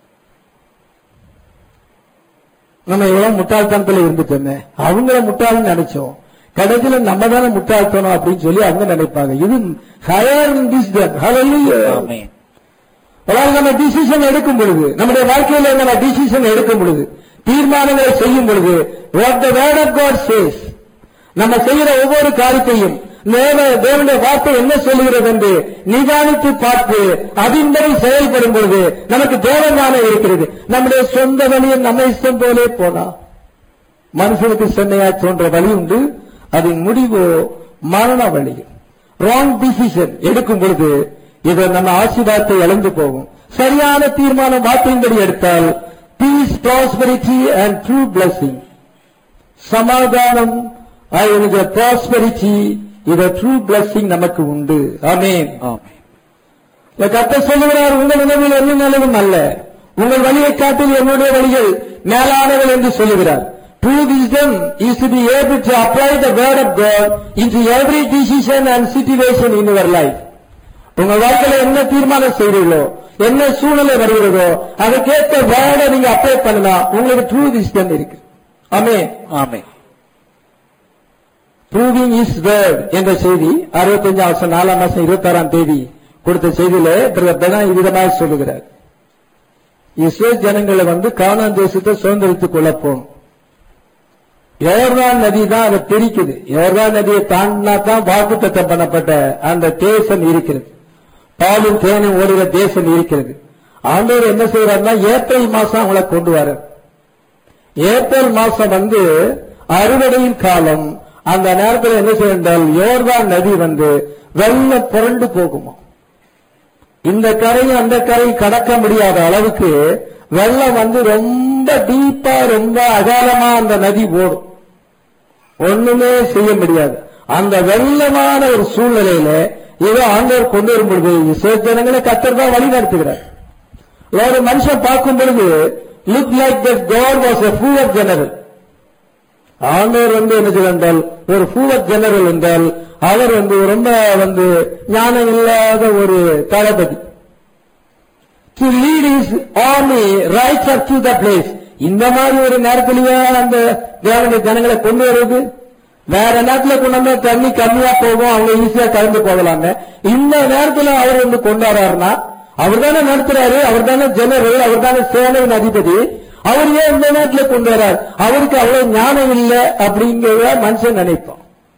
நம்ம எவ்வளவு முட்டாள்தனத்துல இருந்துட்டோமே அவங்கள முட்டாள்னு நினைச்சோம் கடைசியில நம்ம தானே முட்டாள்தனம் அப்படின்னு சொல்லி அவங்க நினைப்பாங்க இது ஹையர் விஸ்டம் ஹalleluya ஆமென். அதாவது நம்ம டிசிஷன் எடுக்கும் பொழுது நம்முடைய வாழ்க்கையில நம்ம டிசிஷன் எடுக்கும் பொழுது தீர்மானங்களை செய்யும் பொழுது what the word of God says நம்ம செய்கிற ஒவ்வொரு காரியத்தையும் தேவ- தேவனுடைய வார்த்தை என்ன சொல்லுகிறது என்று நிதானித்து பார்த்து அதின்படி செயல்படும் பொழுது நமக்கு தேவஞானம் இருக்கிறது நம்முடைய சொந்த வழியில் நம்ம இஷ்டம் போலே போனா மனுஷனுக்கு சென்னையா தோன்ற வழி உண்டு அதன் முடிவோ மரண வழி ராங் டிசிஷன் எடுக்கும் பொழுது இது நம்ம ஆசீர்வாதத்தை இழந்து போகும் சரியான தீர்மானம் வார்த்தையின்படி எடுத்தால் peace prosperity and true blessing சமாதானம் ப்ராஸ்பரிட்டி இது ட்ரூ blessing நமக்கு உண்டு ஆமென் ஆமென். கத்த சொல்லுகிறார் உங்கள் நிலைமையில் என்ன நிலையும் அல்ல உங்கள் வழியை காட்டில் என்னுடைய வழிகள் மேலானவள் என்று சொல்லுகிறார் True wisdom is to be able to apply the word of God into every decision and situation in your life. உங்கள் வாழ்க்கையில என்ன தீர்மானம் செய்றீங்களோ என்ன சூழ்நிலை வருகிறதோ அதுக்கேற்ற வேர்டை நீங்க அப்ளை பண்ணா உங்களுக்கு ட்ரூ விஸ்டம் இருக்கு ஆமே ஆமென். ப்ரூவிங் இஸ் வேர்ட் என்ற செய்தி அறுபத்தஞ்சாம் வருஷம் நாலாம் மாசம் இருபத்தாறாம் தேதி கொடுத்த செய்தியில பிரதர் பெனா இவ்விதமாக சொல்லுகிறார் இஸ்ரேல் ஜனங்களை வந்து கானான் தேசத்தை சுதந்திரித்துக் கொள்ளப்போம் யோர்தான் நதி தான் அதை பிரிக்குது யோர்தான் நதியை தாண்டினா தான் வாக்குத்தத்தம் பண்ணப்பட்ட அந்த தேசம் இருக்கிறது பாலும் தேனும் ஓடுகிற தேசம் இருக்கிறது ஆண்டவர் என்ன செய்யறாருன்னா ஏப்ரல் மாசம் அவங்களை கொண்டு வர ஏப்ரல் மாசம் வந்து அறுவடையின் காலம் அந்த நேரத்தில் என்ன செய்ய என்றால் யோர்தான் நதி வந்து வெள்ளம் புரண்டு போகுமா இந்த கரையும் அந்த கரையும் கடக்க முடியாத அளவுக்கு வெள்ளம் வந்து ரொம்ப டீப்பா ரொம்ப அகாலமா அந்த நதி ஓடும் ஒண்ணுமே செய்ய முடியாது அந்த வெள்ளமான ஒரு சூழ்நிலையில ஏதோ ஆண்டவர் கொண்டு வரும் பொழுது இஸ்ரேல் ஜனங்களை கத்தர் தான் வழி நடத்துகிறார் ஒரு மனுஷன் பார்க்கும் பொழுது look like that God was a poor general ஆண்டவர் வந்து என்ன செய்ய என்றால் ஒரு ஃபூவர் ஜெனரல் என்றால் அவர் வந்து ரொம்ப வந்து ஞானம் இல்லாத ஒரு தளபதி to lead his army right up to the place இந்த மாதிரி ஒரு நேரத்திலேயே அந்த தேவனுடைய ஜனங்களை கொண்டு வருது வேற நேரத்துல கொண்டு வந்தா தண்ணி கம்மியா போகும் அவங்க ஈஸியா கலந்து போகலாங்க இந்த நேரத்துல அவர் வந்து கொண்டாடுறாருன்னா அவர் தானே நடத்துறாரு அவர் தானே ஜெனரல் அவர் தானே சேனையின் அதிபதி அவர் ஏன் இந்த நேரத்துல கொண்டு வர்றார் அவருக்கு அவ்வளவு ஞானம் இல்லை அப்படிங்கிறத மனுஷன் நினைப்பான்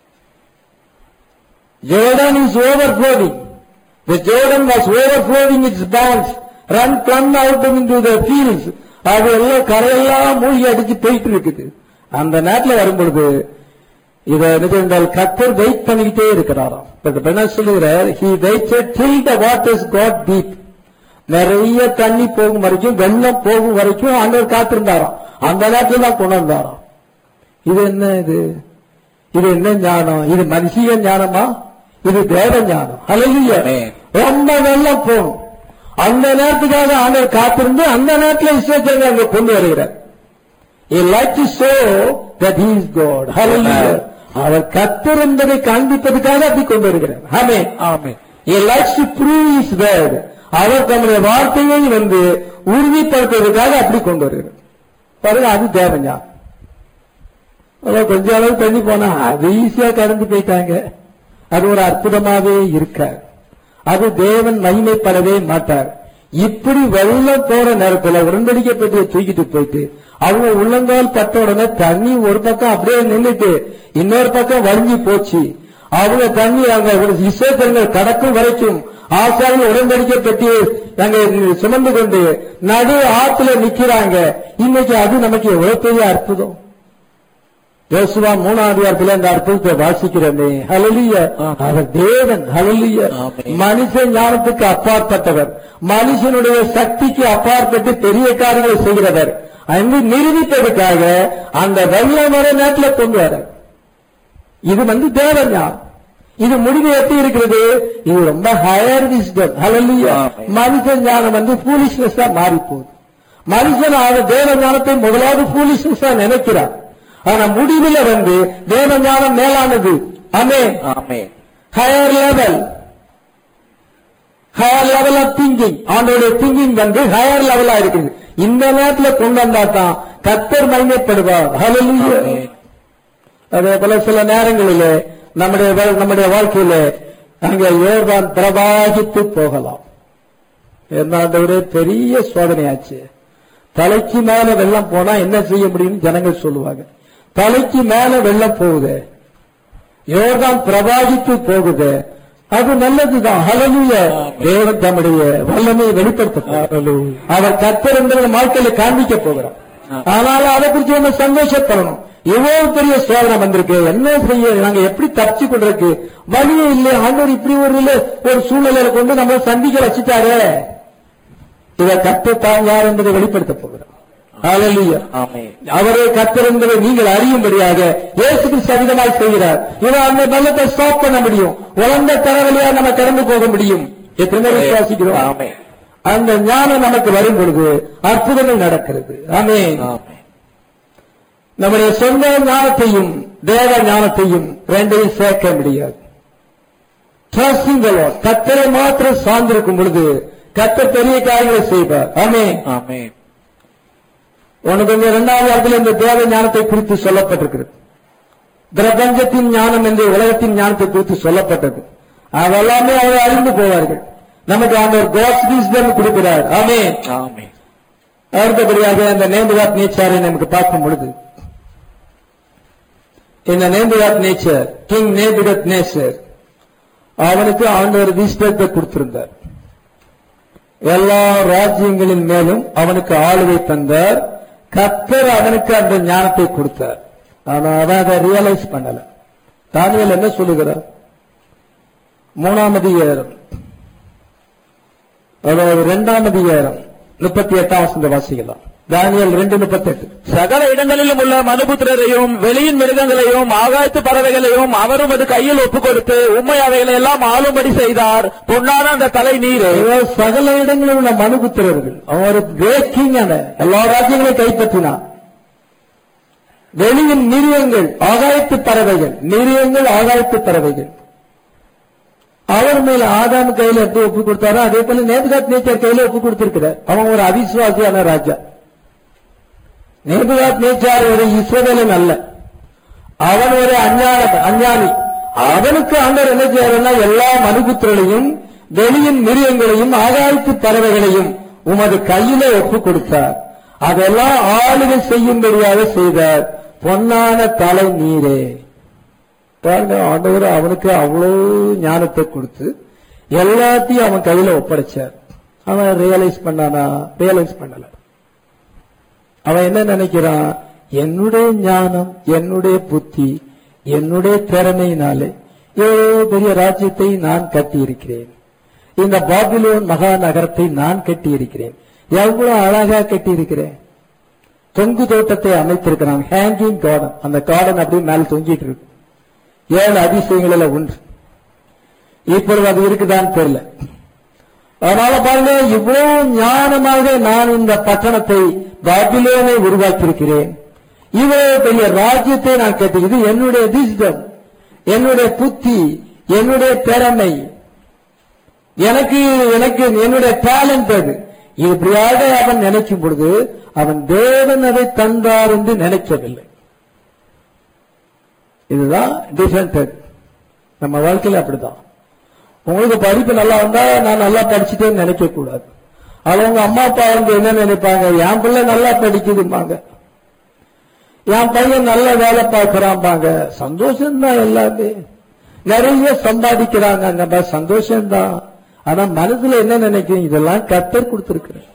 Jordan is overflowing. The Jordan was overflowing its banks, run plumb out into the fields. அது எல்லாம் கரையெல்லாம் மூழ்கி அடிச்சு போயிட்டு இருக்குது அந்த நேரத்தில் வரும்பொழுது இதை என்றால் கத்தர் வெயிட் பண்ணிக்கிட்டே இருக்கிறாராம் பட் என்ன சொல்லுகிறார் he waited till the waters got deep நிறைய தண்ணி போகும் வரைக்கும் வெள்ளம் போகும் வரைக்கும் ஆண்டவர் காத்திருந்தாராம் அந்த நேரத்தில் தான் கொண்டு வந்தாராம் இது என்ன இது இது என்ன ஞானம் இது மனுஷிய ஞானமா இது தேவ ஞானம் அழகிய Amen. ரொம்ப வெள்ளம் போகும் அந்த நேரத்துக்காக ஆண்டவர் காத்திருந்து அந்த நேரத்தில் இஸ்ரேல் அங்க கொண்டு வருகிறார் He likes to show that he is God. Hallelujah. அவர் கத்தர் என்பதை காண்பிப்பதற்காக அப்படி கொண்டு வருகிறார் ஆமென் ஆமென் He likes to prove his word. அவர் தம்முடைய வார்த்தையை வந்து உறுதிப்படுத்துவதற்காக அப்படி கொண்டு வருகிறார் பாருங்க அது தேவஞா அதான் கொஞ்ச அளவு தண்ணி போனா அது ஈஸியா கடந்து போயிட்டாங்க அது ஒரு அற்புதமாவே இருக்காது அது தேவன் மகிமைப்படவே மாட்டார் இப்படி வெள்ளம் போற நேரத்துல உடன்படிக்கை பெட்டியை தூக்கிட்டு போயிட்டு அவங்க உள்ளங்கால் பட்ட உடனே தண்ணி ஒரு பக்கம் அப்படியே நின்னுட்டு இன்னொரு பக்கம் வழிஞ்சு போச்சு அவங்க தண்ணி அங்க இசைத்தங்கள் கடக்கும் வரைக்கும் ஆசாரிகள் உடன்படிக்கை பெட்டியை அங்க சுமந்து கொண்டு நடு ஆத்துல நிக்கிறாங்க இன்னைக்கு அது நமக்கு எவ்வளவு பெரிய அற்புதம் யோசுவா மூணாவது வாரத்தில் அந்த அற்புதத்தை வாசிக்கிறோமே ஹலலிய அவர் தேவன் ஹலலிய ஆமென். மனுஷ ஞானத்துக்கு அப்பாற்பட்டவர் மனுஷனுடைய சக்திக்கு அப்பாற்பட்டு பெரிய காரியங்களை செய்கிறவர் அங்கு நிரூபிப்பதற்காக அந்த வெள்ளம் வர நேரத்தில் கொண்டு வர இது வந்து தேவ ஞானம் இது முடிவு எப்படி இருக்கிறது இது ரொம்ப ஹையர் விஸ்டம் ஹலலிய ஆமென். மனுஷ ஞானம் வந்து foolishness ஆ மாறி போகுது மனுஷன் அவன் தேவ ஞானத்தை முதலாவது foolishness ஆ நினைக்கிறான் ஆனா முடிவுல வந்து தேவ ஞானம் மேலானது அமே ஆமென் higher level higher level of thinking அவனுடைய திங்கிங் வந்து ஹையர் லெவலா இருக்குது இந்த நேரத்துல கொண்டு வந்தா தான் கத்தர் மகிமைப்படுவார் ஹalleluya ஆமென். அதே போல சில நேரங்களிலே நம்முடைய வா- நம்முடைய வாழ்க்கையில அங்கே யோர்தான் பிரவாகித்து போகலாம் என்ன ஆண்டவரே பெரிய சோதனையாச்சு தலைக்கு மேல வெள்ளம் போனா என்ன செய்ய முடியும்னு ஜனங்கள் சொல்லுவாங்க தலைக்கு மேல வெள்ளம் போகுது யோர்தான் பிரவாகித்து போகுது அது நல்லதுதான் ஹலலுய தேவன் தம்முடைய வல்லமையை வெளிப்படுத்த அவர் கத்தர் என்ற வாழ்க்கையில காண்பிக்க போகிறார் ஆனால் அதை குறித்து நம்ம சந்தோஷப்படணும் எவ்வளவு பெரிய சோதனை வந்திருக்கு என்ன செய்ய நாங்க எப்படி தப்பிச்சு கொண்டிருக்கு வழியே இல்லை ஆண்டவர் இப்படி ஒரு இல்ல- ஒரு சூழ்நிலையில கொண்டு நம்ம சந்திக்க வச்சுட்டாரே இதை கத்தத்தான் யார் என்பதை வெளிப்படுத்த போகிறார் ஹalleluya ஆமென் அவரே கத்தர் என்பதை நீங்கள் அறியும்படியாக இயேசுக்கு சரிதமாய் செய்கிறார் இவன் அந்த நல்லத்தை ஸ்டாப் பண்ண முடியும் உழந்த தரவழியா நம்ம கடந்து போக முடியும் எத்தனை பேர் விசுவாசிக்கிறோம் ஆமென் அந்த ஞானம் நமக்கு வரும் பொழுது அற்புதங்கள் நடக்கிறது ஆமென் ஆமென் நம்முடைய சொந்த ஞானத்தையும் தேவ ஞானத்தையும் ரெண்டையும் சேர்க்க முடியாது ட்ரஸ்டிங் கத்தரை மாத்திரம் சார்ந்திருக்கும் பொழுது கத்தர் பெரிய காரியங்களை செய்வார் ஆமென் ஆமென் உனக்கு இந்த இரண்டாவது இடத்துல இந்த தேவ ஞானத்தை குறித்து சொல்லப்பட்டிருக்கிறது பிரபஞ்சத்தின் ஞானம் என்று உலகத்தின் ஞானத்தை குறித்து சொல்லப்பட்டது அதெல்லாமே அவர் அறிந்து போவார்கள் நமக்கு அந்த காட்ஸ் விஸ்டம் கொடுக்கிறார் ஆமே ஆமென் அடுத்தபடியாக அந்த நேந்துவாட் நேச்சாரை நமக்கு பார்க்கும் பொழுது இந்த நேந்துவாட் நேச்சர் கிங் நேபிடத் நேச்சர் அவனுக்கு ஆண்டவர் விஸ்டத்தை கொடுத்திருந்தார் எல்லா ராஜ்யங்களின் மேலும் அவனுக்கு ஆளுகை தந்தார் கத்தர் அவனுக்கு அந்த ஞானத்தை கொடுத்தார் ஆனா அவன் அதை ரியலைஸ் பண்ணல தானியல் என்ன சொல்லுகிறார் மூணாம் அதிகாரம் அதாவது இரண்டாம் அதிகாரம் முப்பத்தி எட்டாம் வசந்த வாசிக்கலாம் தானியல் ரெண்டு முப்பத்தெட்டு சகல இடங்களிலும் உள்ள மனுபுத்திரரையும் வெளியின் மிருகங்களையும் ஆகாயத்து பறவைகளையும் அவரும் அது கையில் ஒப்புக் கொடுத்து உண்மை அவைகளை எல்லாம் ஆளும்படி செய்தார் பொன்னான அந்த தலை நீரே அதாவது சகல இடங்களில் உள்ள மனுபுத்திரர்கள் அவன் ஒரு கிரேட் கிங் எல்லா ராஜ்யங்களையும் கைப்பற்றினான் வெளியின் மிருகங்கள் ஆகாயத்து பறவைகள் மிருகங்கள் ஆகாயத்து பறவைகள் அவர் மேல ஆதாம் கையில எப்படி ஒப்பு கொடுத்தாரோ அதே போல நேபுகாத் நேச்சர் கையில ஒப்பு கொடுத்திருக்கிறார் அவன் ஒரு அவிசுவாசியான ராஜா நேபுகாத் நேச்சார் ஒரு இஸ்ரவேலன் அல்ல அவன் ஒரு அஞ்ஞான அஞ்ஞானி அவனுக்கு ஆண்டவர் என்ன செய்யறாருன்னா எல்லா மனுபுத்திரளையும் வெளியின் மிருகங்களையும் ஆகாயத்து பறவைகளையும் உமது கையில ஒப்பு கொடுத்தார் அதெல்லாம் ஆளுகை செய்யும்படியாக செய்தார் பொன்னான தலை நீரே பாருங்க ஆண்டவர் அவனுக்கு அவ்வளவு ஞானத்தை கொடுத்து எல்லாத்தையும் அவன் கையில ஒப்படைச்சார் அவன் ரியலைஸ் பண்ணானா ரியலைஸ் பண்ணல அவன் என்ன நினைக்கிறான் என்னுடைய ஞானம் என்னுடைய புத்தி என்னுடைய திறமையினாலே எவ்வளவு பெரிய ராஜ்யத்தை நான் கட்டியிருக்கிறேன் இந்த பாபிலோன் மகா நகரத்தை நான் கட்டியிருக்கிறேன் எவ்வளவு அழகா கட்டியிருக்கிறேன் தொங்கு தோட்டத்தை அமைத்திருக்கிறான் ஹேங்கிங் கார்டன் அந்த கார்டன் அப்படியே மேல தொங்கிட்டு இருக்கு ஏழு அதிசயங்களில் ஒன்று இப்பொழுது அது இருக்குதான்னு தெரியல அதனால பாருங்க இவ்வளவு ஞானமாக நான் இந்த பட்டணத்தை பாபிலோனை உருவாக்கியிருக்கிறேன் இவ்வளவு பெரிய ராஜ்யத்தை நான் கட்டி இது என்னுடைய விஸ்டம் என்னுடைய புத்தி என்னுடைய திறமை எனக்கு எனக்கு என்னுடைய டேலண்ட் அது இப்படியாக அவன் நினைக்கும் பொழுது அவன் தேவன் அதை தந்தார் என்று நினைக்கவில்லை இதுதான் டிஃபரெண்ட் நம்ம வாழ்க்கையில அப்படிதான் உங்களுக்கு படிப்பு நல்லா வந்தா நான் நல்லா படிச்சுட்டேன்னு நினைக்க கூடாது அவங்க அம்மா அப்பா வந்து என்ன நினைப்பாங்க என் பிள்ளை நல்லா படிக்குதும்பாங்க என் பையன் நல்ல வேலை பார்க்கறான்பாங்க சந்தோஷம்தான் எல்லாமே நிறைய சம்பாதிக்கிறாங்க நம்ம சந்தோஷம்தான் ஆனா மனசுல என்ன நினைக்கிறேன் இதெல்லாம் கத்தர் கொடுத்திருக்கிறேன்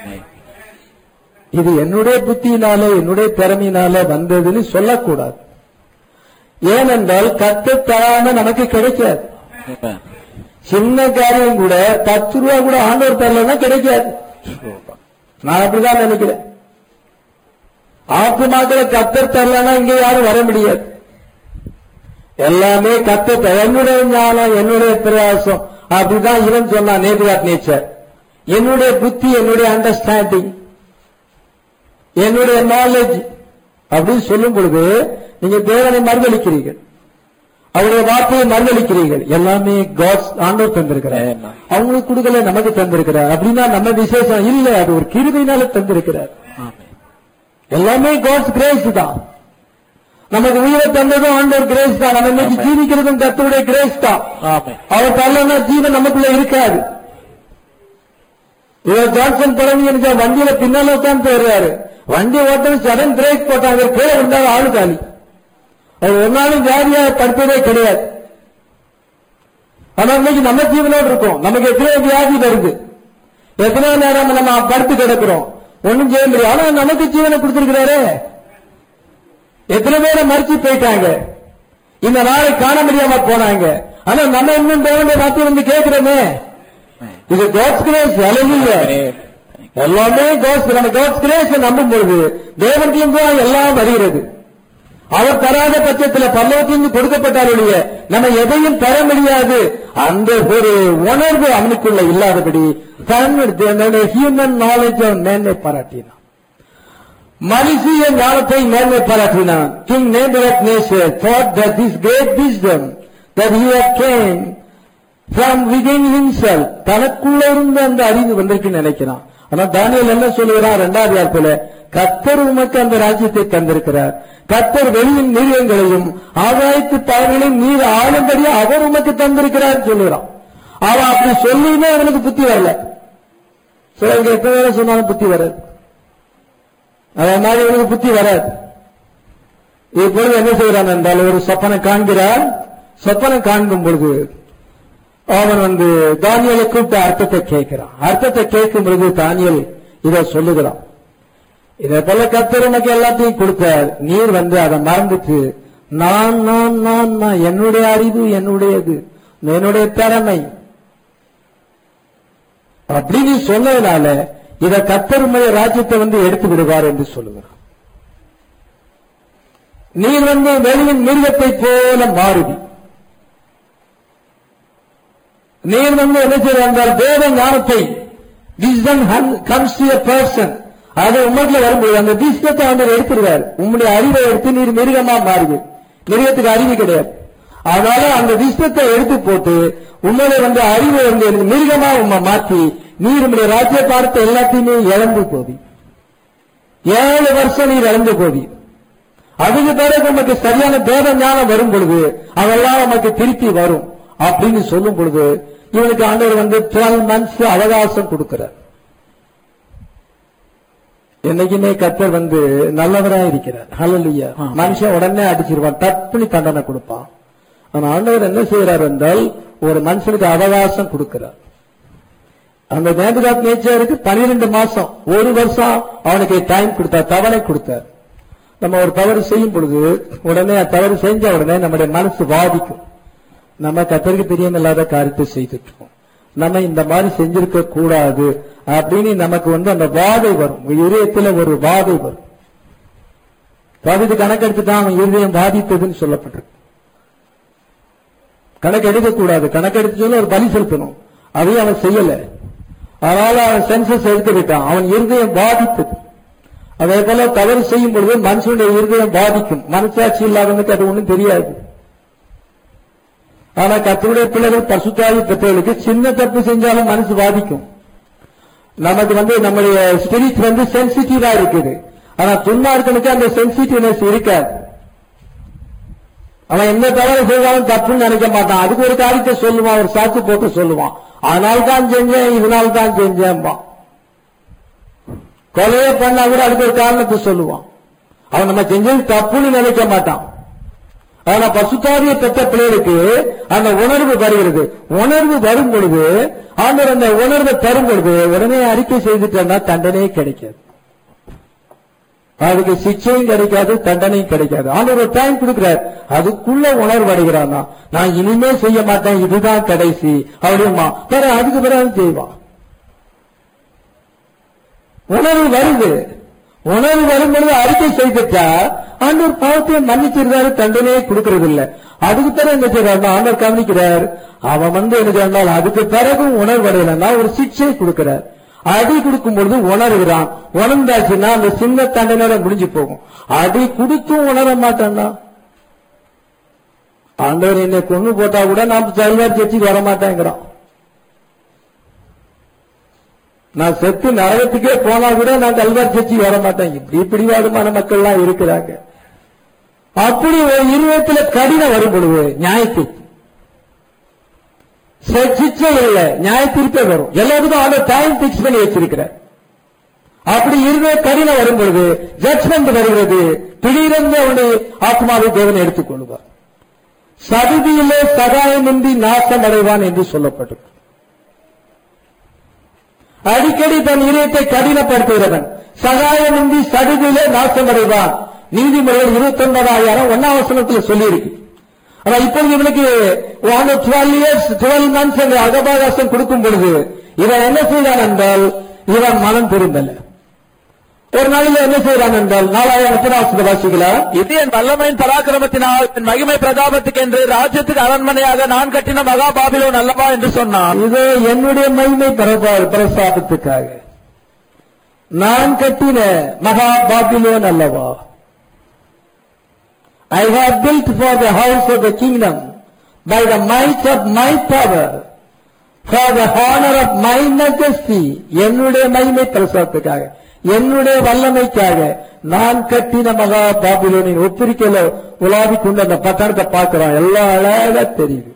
இது என்னுடைய புத்தியினால என்னுடைய திறமையினால வந்ததுன்னு சொல்லக்கூடாது ஏனென்றால் கத்தர் தராம நமக்கு கிடைக்காது சின்ன காரியம் கூட பத்து ரூபா கூட ஆண்டவர் தரலன்னா கிடைக்காது நான் அப்படிதான் நினைக்கிறேன் ஆத்துமாக்களை கத்தர் தரலன்னா இங்க யாரும் வர முடியாது எல்லாமே கத்த என்னுடைய ஞானம் என்னுடைய பிரயாசம் அப்படிதான் இவன் சொன்னான் நேபுகாத் நேச்சர் என்னுடைய புத்தி என்னுடைய அண்டர்ஸ்டாண்டிங் என்னுடைய நாலேஜ் அப்படின்னு சொல்லும் பொழுது நீங்க தேவனை மறுதளிக்கிறீர்கள் அவருடைய வார்த்தையை மறுதளிக்கிறீர்கள் எல்லாமே காட்ஸ் ஆண்டவர் தந்திருக்கிறார் அவங்களுக்கு கொடுக்கல நமக்கு தந்திருக்கிறார் அப்படின்னா நம்ம விசேஷம் இல்ல அது ஒரு கிருபையினால தந்திருக்கிறார் எல்லாமே காட்ஸ் கிரேஸ் தான் நமக்கு உயிரை தந்ததும் ஆண்டவர் கிரேஸ் தான் நம்ம இன்னைக்கு ஜீவிக்கிறதும் கத்தருடைய கிரேஸ் தான் அவர் தரலன்னா ஜீவன் நமக்குள்ள இருக்காது இவர் ஜான்சன் பழனி எனக்கு வண்டியில பின்னால உட்கார்ந்து போயிடுறாரு வண்டி ஓட்டம் சடன் பிரேக் போட்டாங்க கீழே வந்தாங்க ஆளு காலி அது ஒரு நாளும் வியாதியா படுத்ததே கிடையாது ஆனா இன்னைக்கு நம்ம ஜீவனோடு இருக்கோம் நமக்கு எத்தனையோ வியாதி வருது எத்தனையோ நேரம் நம்ம படுத்து கிடக்கிறோம் ஒண்ணும் செய்ய முடியாது ஆனா நமக்கு ஜீவனை கொடுத்திருக்கிறாரே எத்தனை பேரை மறிச்சு போயிட்டாங்க இந்த நாளை காண முடியாம போனாங்க ஆனா நம்ம இன்னும் தேவனுடைய வார்த்தை வந்து கேட்கிறோமே இது காட்ஸ் கிரேஸ் அழகில்ல எல்லாமே காட்ஸ் நம்ம காட்ஸ் கிரேஸ் நம்பும் பொழுது தேவன்கிலிருந்து தான் எல்லாம் வருகிறது அவர் தராத பட்சத்தில் பல்லவத்திலிருந்து கொடுக்கப்பட்டாருடைய நம்ம எதையும் தர முடியாது அந்த ஒரு உணர்வு அவனுக்குள்ள இல்லாதபடி தன்னுடைய ஹியூமன் நாலேஜ் மேன்மை பாராட்டினான் மனுஷிய ஞானத்தை மேன்மை பாராட்டினான் கிங் நேபுலத் நேசர் thought that this great wisdom that he had came from within himself தனக்குள்ள இருந்த அந்த அறிவு வந்திருக்குன்னு நினைக்கிறான் ஆனா தானியல் என்ன சொல்லுகிறான் இரண்டாவது வார்த்தையில கத்தர் உமக்கு அந்த ராஜ்யத்தை தந்திருக்கிறார் கத்தர் வெளியின் மிருகங்களையும் ஆகாயத்து பறவைகளையும் நீர் ஆளும்படியா அவர் உமக்கு தந்திருக்கிறார் சொல்லுகிறான் அவன் அப்படி சொல்லியுமே அவனுக்கு புத்தி வரல சிலருக்கு எத்தனை வேலை சொன்னாலும் புத்தி வராது அதே மாதிரி இவனுக்கு புத்தி வராது இப்பொழுது என்ன செய்யறான் என்றால் ஒரு சொப்பனை காண்கிறார் சொப்பனை காண்கும் பொழுது அவன் வந்து தானியலை கூப்பிட்டு அர்த்தத்தை கேட்கிறான் அர்த்தத்தை கேட்கும் பொழுது தானியல் இதை சொல்லுகிறான் இதை போல கத்தர் உனக்கு எல்லாத்தையும் கொடுத்தார் நீர் வந்து அதை மறந்துட்டு நான் நான் நான் நான் என்னுடைய அறிவு என்னுடையது என்னுடைய திறமை அப்படின்னு சொன்னதுனால இத கத்தருடைய ராஜ்யத்தை வந்து எடுத்து விடுவார் என்று சொல்லுகிறார் நீர் வந்து வெளியின் மிருகத்தை போல மாறுவி நீர் வந்து என்ன செய்ய என்றால் தேவ ஞானத்தை விஸ்டம் கம்ஸ் டு பர்சன் அது உமக்குள்ள வரும்போது அந்த விஸ்டத்தை அவர் எடுத்துருவார் உங்களுடைய அறிவை எடுத்து நீர் மிருகமா மாறுது மிருகத்துக்கு அறிவு கிடையாது அதனால அந்த விஸ்டத்தை எடுத்து போட்டு உண்மையில வந்து அறிவை வந்து மிருகமா உண்மை மாற்றி நீர் உங்களுடைய ராஜ்ய பார்த்த எல்லாத்தையுமே இழந்து போதி ஏழு வருஷம் நீர் இழந்து போதி அதுக்கு பிறகு நமக்கு சரியான தேவ ஞானம் வரும் பொழுது அதெல்லாம் நமக்கு திருப்பி வரும் அப்படின்னு சொல்லும் பொழுது இவனுக்கு ஆண்டவர் வந்து டுவெல் மந்த்ஸ் அவகாசம் கொடுக்கிறார் என்னைக்குமே கத்தர் வந்து நல்லவரா இருக்கிறார் ஹalleluya மனுஷன் உடனே அடிச்சிருவான் தப்புனி தண்டனை கொடுப்பான் ஆனா ஆண்டவர் என்ன செய்யறார் என்றால் ஒரு மனுஷனுக்கு அவகாசம் கொடுக்கிறார் அந்த நேபுகாத் நேச்சருக்கு பனிரெண்டு மாசம் ஒரு வருஷம் அவனுக்கு டைம் கொடுத்தார் தவணை கொடுத்தார் நம்ம ஒரு தவறு செய்யும் பொழுது உடனே தவறு செஞ்ச உடனே நம்முடைய மனசு வாதிக்கும் நம்ம கத்தருக்கு தெரியாமல்லாத காரியத்தை செய்துட்டு இருக்கோம் நம்ம இந்த மாதிரி செஞ்சிருக்க கூடாது அப்படின்னு நமக்கு வந்து அந்த வாதை வரும் இதயத்துல ஒரு வாதை வரும் தாவீது கணக்கெடுத்துதான் அவன் இருதயம் பாதித்ததுன்னு சொல்லப்பட்டிருக்கு கணக்கு எடுக்கக்கூடாது கணக்கெடுத்து சொல்ல ஒரு பலி செலுத்தணும் அதையும் அவன் செய்யல அதனால அவன் சென்சஸ் எடுத்து விட்டான் அவன் இருதயம் பாதித்தது அதே போல தவறு செய்யும் பொழுது மனுஷனுடைய இருதயம் பாதிக்கும் மனசாட்சி இல்லாதவனுக்கு அது ஒண்ணும் தெரியாது ஆனா கத்தருடைய பிள்ளைகள் பசுத்தாவி பெற்றவர்களுக்கு சின்ன தப்பு செஞ்சாலும் மனசு பாதிக்கும் நமக்கு வந்து நம்முடைய ஸ்பிரிட் வந்து சென்சிட்டிவா இருக்குது ஆனா துன்மார்க்கனுக்கு அந்த சென்சிட்டிவ்னஸ் இருக்காது அவன் எந்த தவறு செய்தாலும் தப்புன்னு நினைக்க மாட்டான் அதுக்கு ஒரு காரியத்தை சொல்லுவான் ஒரு சாக்கு போட்டு சொல்லுவான் அதனால தான் செஞ்சேன் இதனால தான் செஞ்சேன்பான் கொலையை பண்ணா கூட அதுக்கு ஒரு காரணத்தை சொல்லுவான் அவன் நம்ம செஞ்சது தப்புன்னு நினைக்க மாட்டான் ஆனா பசுத்தாவிய பெற்ற பிள்ளைகளுக்கு அந்த உணர்வு வருகிறது உணர்வு வரும் பொழுது ஆண்டவர் அந்த உணர்வை தரும் பொழுது உடனே அறிக்கை செய்துட்டா தண்டனையே கிடைக்காது அதுக்கு சிக்ஷையும் கிடைக்காது தண்டனையும் கிடைக்காது ஆண்டவர் ஒரு டைம் கொடுக்கிறார் அதுக்குள்ள உணர்வு அடைகிறானா நான் இனிமே செய்ய மாட்டேன் இதுதான் கடைசி அப்படிமா பிற அதுக்கு பிறகு செய்வான் உணர்வு வருது உணர்வு வரும்பொழுது அறிக்கை செய்துட்டா ஆண்டவர் பாவத்தை மன்னிச்சிருந்தாரு தண்டனையே கொடுக்கறது இல்ல அதுக்கு பிறகு என்ன செய்யறாரு ஆண்டவர் கவனிக்கிறார் அவன் வந்து என்ன செய்யறான் அதுக்கு பிறகும் உணர்வு அடையலன்னா ஒரு சிக்ஷை கொடுக்கிறார் அடி கொடுக்கும் பொழுது உணர்கிறான் உணர்ந்தாச்சுன்னா அந்த சின்ன தண்டனை முடிஞ்சு போகும் அடி கொடுத்தும் உணர மாட்டான்னா ஆண்டவர் என்னை கொண்டு போட்டா கூட நாம் சரிவார் சர்ச்சைக்கு வர மாட்டேங்கிறான் நான் செத்து நரகத்துக்கே போனா கூட நான் கல்வார் சர்ச்சைக்கு வர மாட்டேன் இப்படி பிடிவாதமான மக்கள் எல்லாம் இருக்கிறாங்க அப்படி ஒரு இருதயத்துல கடினம் வரும் பொழுது நியாயத்தை சிச்சை இல்ல நியாயத்திற்கே வரும் எல்லாத்துக்கும் ஆன டைம் பிக்ஸ் பண்ணி வச்சிருக்கிறார் அப்படி இருந்த கடினம் வரும் பொழுது ஜட்மெண்ட் வருகிறது திடீரென்று அவனுடைய ஆத்மாவை தேவன் எடுத்துக் கொள்வார் சதுதியிலே சகாயமின்றி நாசம் அடைவான் என்று சொல்லப்பட்டது அடிக்கடி தன் இதயத்தை கடினப்படுத்துகிறவன் சகாயமின்றி சடுதியிலே நாசம் அடைவான் நீதிமொழிகள் இருபத்தி ஒன்பதாயிரம் ஒன்னாம் வசனத்தில் சொல்லியிருக்கு ஆனா இப்பொழுது இவனுக்கு டுவெல் இயர்ஸ் டுவெல் மந்த்ஸ் என்ற அகபாகாசம் கொடுக்கும் பொழுது இவன் என்ன செய்தான் என்றால் இவன் மனம் திரும்பல ஒரு நாளில் என்ன செய்யறான் என்றால் நாலாயிரம் முப்பதாசத்தை வாசிக்கலாம் இது என் வல்லமையின் பராக்கிரமத்தினால் என் மகிமை பிரதாபத்துக்கு என்று ராஜ்யத்துக்கு அரண்மனையாக நான் கட்டின மகா பாபிலோன் அல்லவா என்று சொன்னான் இது என்னுடைய மகிமை பிரபா- பிரசாதத்துக்காக நான் கட்டின மகா பாபிலோன் அல்லவா I have built for the house of the kingdom by the might of my power for the honor of my majesty என்னுடைய மகிமை பிரசாதத்துக்காக என்னுடைய வல்லமைக்காக நான் கட்டின மகா பாபிலோனின் ஒத்திரிக்கையில உலாவிக் கொண்டு அந்த பட்டணத்தை பார்க்கிறோம் எல்லாம் அழகா தெரியுது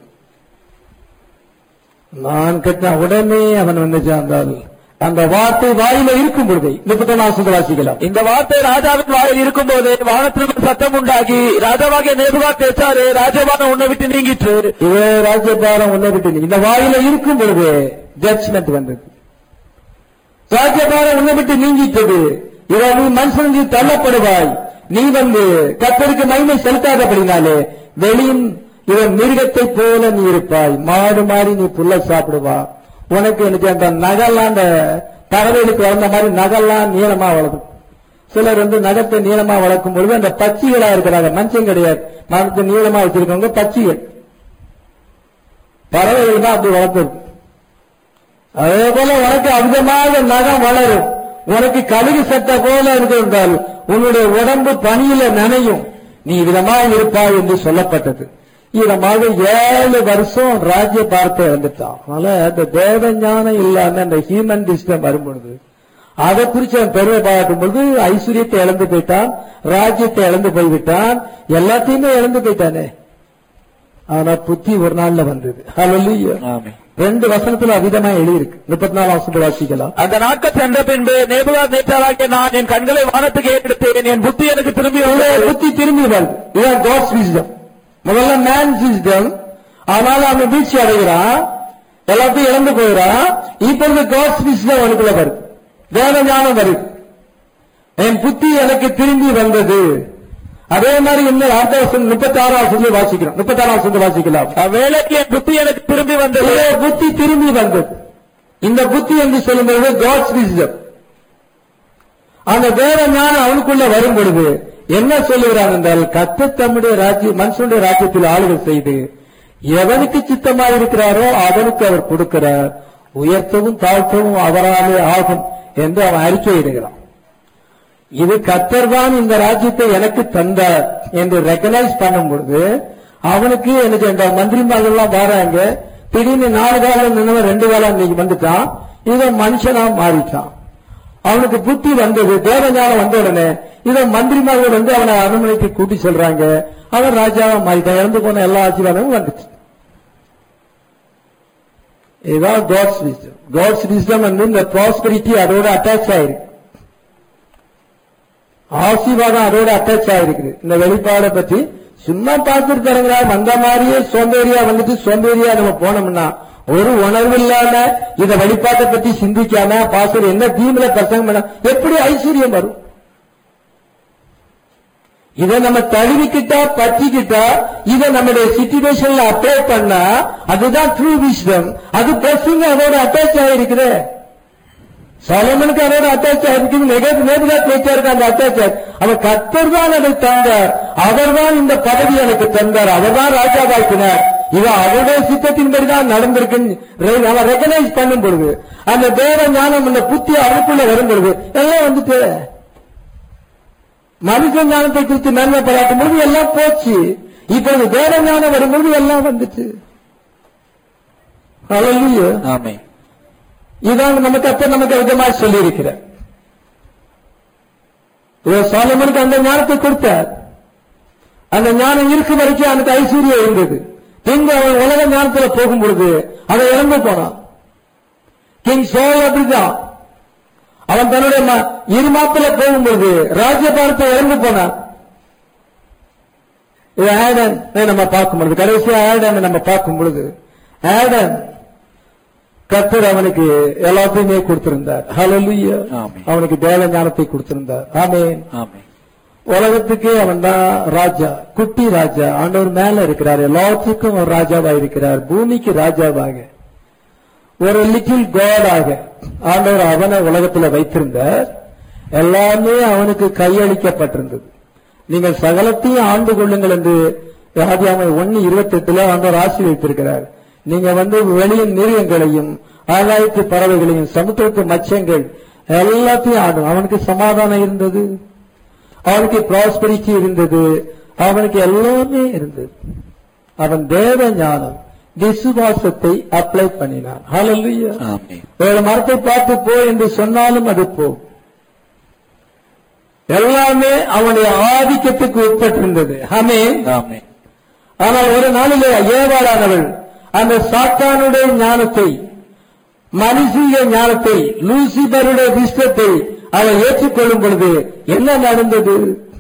நான் கட்டின உடனே அவன் வந்து சேர்ந்தால் அந்த வார்த்தை வாயில இருக்கும் பொழுது முப்பத்தொன்னாம் சுந்த வாசிக்கலாம் இந்த வார்த்தை ராஜாவின் வாயில் இருக்கும்போது வானத்திலிருந்து சத்தம் உண்டாகி ராஜாவாகிய நேபுகா தேச்சாரு ராஜபானம் உன்னை விட்டு நீங்கிற்று இதே ராஜ்யபாரம் உன்னை விட்டு நீ- இந்த வாயில இருக்கும் பொழுது ஜட்ஜ்மெண்ட் வந்தது ராஜ்யபாரம் உன்னை விட்டு நீங்கிட்டது இவன் நீ மனுஷனுக்கு தள்ளப்படுவாய் நீ வந்து கத்தருக்கு மகிமை செலுத்தாதபடினாலே வெளியின் இவன் மிருகத்தை போல நீ இருப்பாய் மாடு மாறி நீ புல்ல சாப்பிடுவா உனக்கு எனக்கு அந்த நகெல்லாம் அந்த பறவைகளுக்கு வளர்ந்த மாதிரி நகெல்லாம் நீளமா வளரும் சிலர் வந்து நகத்தை நீளமா வளர்க்கும் பொழுது அந்த பச்சிகளா இருக்கிறாங்க மனுஷன் கிடையாது மனத்தை நீளமா வச்சிருக்கவங்க பச்சிகள் பறவைகள் தான் அப்படி வளர்த்துருக்கு அதே போல உனக்கு அதிகமாக நகம் வளரும் உனக்கு கழுகு சட்டை போல இருந்தால் உன்னுடைய உடம்பு பனியில நனையும் நீ விதமாக இருப்பாய் என்று சொல்லப்பட்டது இதமாக ஏழு வருஷம் ராஜ்ய பார்த்து இறந்துட்டான் அதனால அந்த தேவ ஞானம் இல்லாம அந்த ஹியூமன் சிஸ்டம் வரும்பொழுது அதை குறித்து அவன் பெருமை பார்க்கும் பொழுது ஐஸ்வர்யத்தை இழந்து போயிட்டான் ராஜ்யத்தை இழந்து போய்விட்டான் எல்லாத்தையுமே இழந்து போயிட்டானே ஆனா புத்தி ஒரு நாள்ல வந்தது ஹalleluya ஆமென் ரெண்டு வசனத்துல அதிகமா எழுதியிருக்கு முப்பத்தி நாலு வசனத்தை வாசிக்கலாம் அந்த நாட்கள் சென்ற பின்பு நேபுகாத் நேற்றாளாகிய நான் என் கண்களை வானத்துக்கு ஏறெடுத்தேன் என் புத்தி எனக்கு திரும்பி உங்களுடைய வந்தது. புத்தி திரும்பி வருது இதுதான் காட்ஸ் விஸ்டம் முதல்ல மேன் விஸ்டம் அதனால அவன் வீழ்ச்சி அடைகிறான் எல்லாத்தையும் இழந்து போயிடான் இப்பொழுது காட்ஸ் விஸ்டம் அவனுக்குள்ள வருது வேத ஞானம் வருது என் புத்தி எனக்கு திரும்பி வந்தது அதே மாதிரி இன்னும் அடுத்த வருஷம் முப்பத்தி ஆறாம் வருஷத்துல வாசிக்கிறோம் முப்பத்தி ஆறாம் வருஷத்துல வாசிக்கலாம் அவ்வேளைக்கு என் புத்தி எனக்கு திரும்பி வந்தது இந்த புத்தி திரும்பி வந்தது இந்த புத்தி என்று சொல்லும்போது காட்ஸ் விஸ்டம் அந்த வேற ஞானம் அவனுக்குள்ள வரும் பொழுது என்ன சொல்லுகிறான் என்றால் கத்த தம்முடைய ராஜ்யம் மனுஷனுடைய ராஜ்யத்தில் ஆளுகை செய்து எவனுக்கு சித்தமாக இருக்கிறாரோ அவனுக்கு அவர் கொடுக்கிறார் உயர்த்தவும் தாழ்த்தவும் அவராலே ஆகும் என்று அவன் அறிக்கையிடுகிறான் இது கத்தர் தான் இந்த ராஜ்யத்தை எனக்கு தந்தார் என்று ரெக்கனைஸ் பண்ணும் பொழுது அவனுக்கு எனக்கு இந்த மந்திரிமார்கள்லாம் வராங்க திடீர்னு நாலு காலம் நின்னவன் ரெண்டு காலம் இன்னைக்கு வந்துட்டான் இவன் மனுஷனா மாறிட்டான் அவனுக்கு புத்தி வந்தது தேவஞானம் வந்த உடனே இவன் மந்திரிமார்கள் வந்து அவனை அரண்மனைக்கு கூட்டி சொல்றாங்க அவன் ராஜாவா மாறிட்டான் இறந்து போன எல்லா ஆசீர்வாதமும் வந்துச்சு இதுதான் காட்ஸ் விஸ்டம் காட்ஸ் விஸ்டம் வந்து இந்த ப்ராஸ்பரிட்டி அதோட அட்டாச் ஆயிருக்கு ஆசீர்வாதம் அதோட அட்டாச் ஆயிருக்குது இந்த வெளிப்பாடை பற்றி சும்மா பார்த்துட்டு தரங்களா வந்த மாதிரியே சோம்பேறியா வந்துட்டு சோம்பேறியா நம்ம போனோம்னா ஒரு உணர்வு இல்லாம இத வெளிப்பாட்டை பத்தி சிந்திக்காம பாஸ்டர் என்ன தீமில பிரசங்கம் பண்ண எப்படி ஐஸ்வர்யம் வரும் இதை நம்ம தழுவிக்கிட்டா பற்றிக்கிட்டா இதை நம்முடைய சிச்சுவேஷன்ல அப்ளை பண்ணா அதுதான் ட்ரூ விஷயம் அது பிரசங்க அதோட அட்டாச் ஆயிருக்குதே சலமனுக்கு அதோட அட்டாச் ஆயிருக்கு நெகத் நேபுகாத் நேச்சாருக்கு அந்த அட்டாச் அவர் கத்தர் தான் அதை தந்தார் அவர் தான் இந்த பதவி எனக்கு தந்தார் அவர் தான் ராஜாவாக்கினார் இது அவருடைய சித்தத்தின்படி தான் நடந்திருக்குன்னு அவன் ரெகனைஸ் பண்ணும் பொழுது அந்த தேவ ஞானம் அந்த புத்தி அவருக்குள்ள வரும் பொழுது எல்லாம் வந்துட்டு மனுஷ ஞானத்தை குறித்து நன்மை பாராட்டும் பொழுது எல்லாம் போச்சு இப்பொழுது தேவ ஞானம் வரும்பொழுது எல்லாம் வந்துச்சு Hallelujah. ஆமென் இதான் நமக்கு அப்ப நமக்கு விதமாக சொல்லி இருக்கிறார் சாலமனுக்கு அந்த ஞானத்தை கொடுத்தார் அந்த ஞானம் இருக்கும் வரைக்கும் அவனுக்கு ஐஸ்வர்யம் இருந்தது பின்பு அவன் உலக ஞானத்துல போகும் பொழுது அதை இறந்து போனான் கிங் சோல் அப்படிதான் அவன் தன்னுடைய ம- இருமாப்பில போகும்போது ராஜ்யபாரத்தை இறந்து போனான் இது ஆடன் நம்ம பார்க்கும் பொழுது கடைசி ஆடன் நம்ம பார்க்கும் பொழுது ஆடன் கர்த்தர் அவனுக்கு எல்லாத்தையுமே கொடுத்திருந்தார் ஹalleluya ஆமென். அவனுக்கு தேவ ஞானத்தை கொடுத்திருந்தார் ஆமென் ஆமென் உலகத்துக்கே அவன் தான் ராஜா குட்டி ராஜா ஆண்டவர் மேல இருக்கிறார் எல்லாத்துக்கும் அவர் ராஜாவா இருக்கிறார் பூமிக்கு ராஜாவாக ஒரு லிட்டில் காடாக ஆண்டவர் அவனை உலகத்துல வைத்திருந்தார் எல்லாமே அவனுக்கு கையளிக்கப்பட்டிருந்தது நீங்கள் சகலத்தையும் ஆண்டு கொள்ளுங்கள் என்று ஆதியாமை ஒன்னு இருபத்தி எட்டுல ஆண்டவர் ஆசி வைத்திருக்கிறார் நீங்க வந்து வெளியின் மிருகங்களையும் ஆகாயத்து பறவைகளையும் சமுத்திரத்து மச்சங்கள் எல்லாத்தையும் ஆடும் அவனுக்கு சமாதானம் இருந்தது அவனுக்கு ப்ராஸ்பரிட்டி இருந்தது அவனுக்கு எல்லாமே இருந்தது அவன் தேவ ஞானம் விசுவாசத்தை அப்ளை பண்ணினான் ஹalleluya ஆமென் ஒரு மரத்தை பார்த்து போ என்று சொன்னாலும் அது போ எல்லாமே அவனுடைய ஆதிக்கத்துக்கு உட்பட்டிருந்தது ஆமென் ஆமென் ஆனால் ஒரு நாளிலே ஏவாளானவள் அந்த சாத்தானுடைய ஞானத்தை மனுஷிய ஞானத்தை லூசிபருடைய விஷ்டத்தை அவள் ஏற்றுக்கொள்ளும் பொழுது என்ன நடந்தது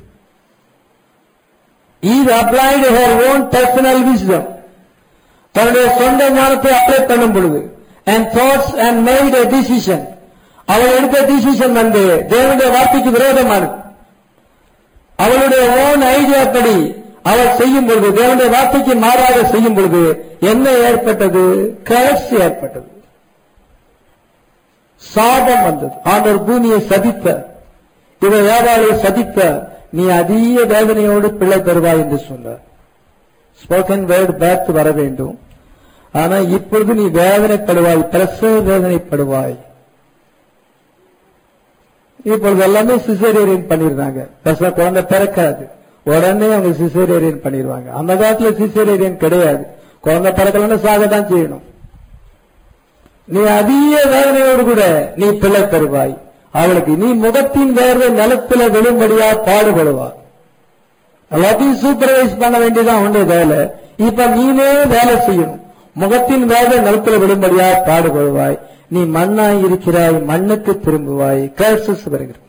இது applied her own personal wisdom தன்னுடைய சொந்த ஞானத்தை அப்ளை பண்ணும் பொழுது and thoughts and made a decision அவள் எடுத்த டிசிஷன் வந்து தேவனுடைய வார்த்தைக்கு விரோதமானது அவளுடைய ஓன் ஐடியா படி அவள் செய்யும் பொழுது தேவனுடைய வார்த்தைக்கு மாறாக செய்யும் பொழுது என்ன ஏற்பட்டது கர்ஸ் ஏற்பட்டது சாபம் வந்தது ஆண்டவர் பூமியை சதித்தார் இதை ஏவாளை சதித்தார் நீ அதிக வேதனையோடு பிள்ளை பெறுவாய் என்று சொன்னார் ஸ்போக்கன் வேர்டு பேக் வர வேண்டும் ஆனா இப்பொழுது நீ வேதனைப்படுவாய் பிரசவ வேதனைப்படுவாய் இப்பொழுது எல்லாமே சிசேரியன் பண்ணிடுறாங்க பிரசவ குழந்தை பிறக்காது உடனே அவங்க சிசேரியன் பண்ணிடுவாங்க அந்த காலத்துல சிசேரியன் கிடையாது குழந்தை பிறக்கலன்னு சாக தான் செய்யணும் நீ அதிக வேதனையோடு கூட நீ பிள்ளை பெறுவாய் அவளுக்கு நீ முகத்தின் வேர்வை நிலத்துல விழும்படியா பாடுபடுவா எல்லாத்தையும் சூப்பர்வைஸ் பண்ண வேண்டியதான் உன்னுடைய வேலை இப்ப நீனே வேலை செய்யணும் முகத்தின் வேர்வை நிலத்துல விழும்படியா பாடுபடுவாய் நீ மண்ணாய் இருக்கிறாய் மண்ணுக்கு திரும்புவாய் கேர்சஸ் வருகிறது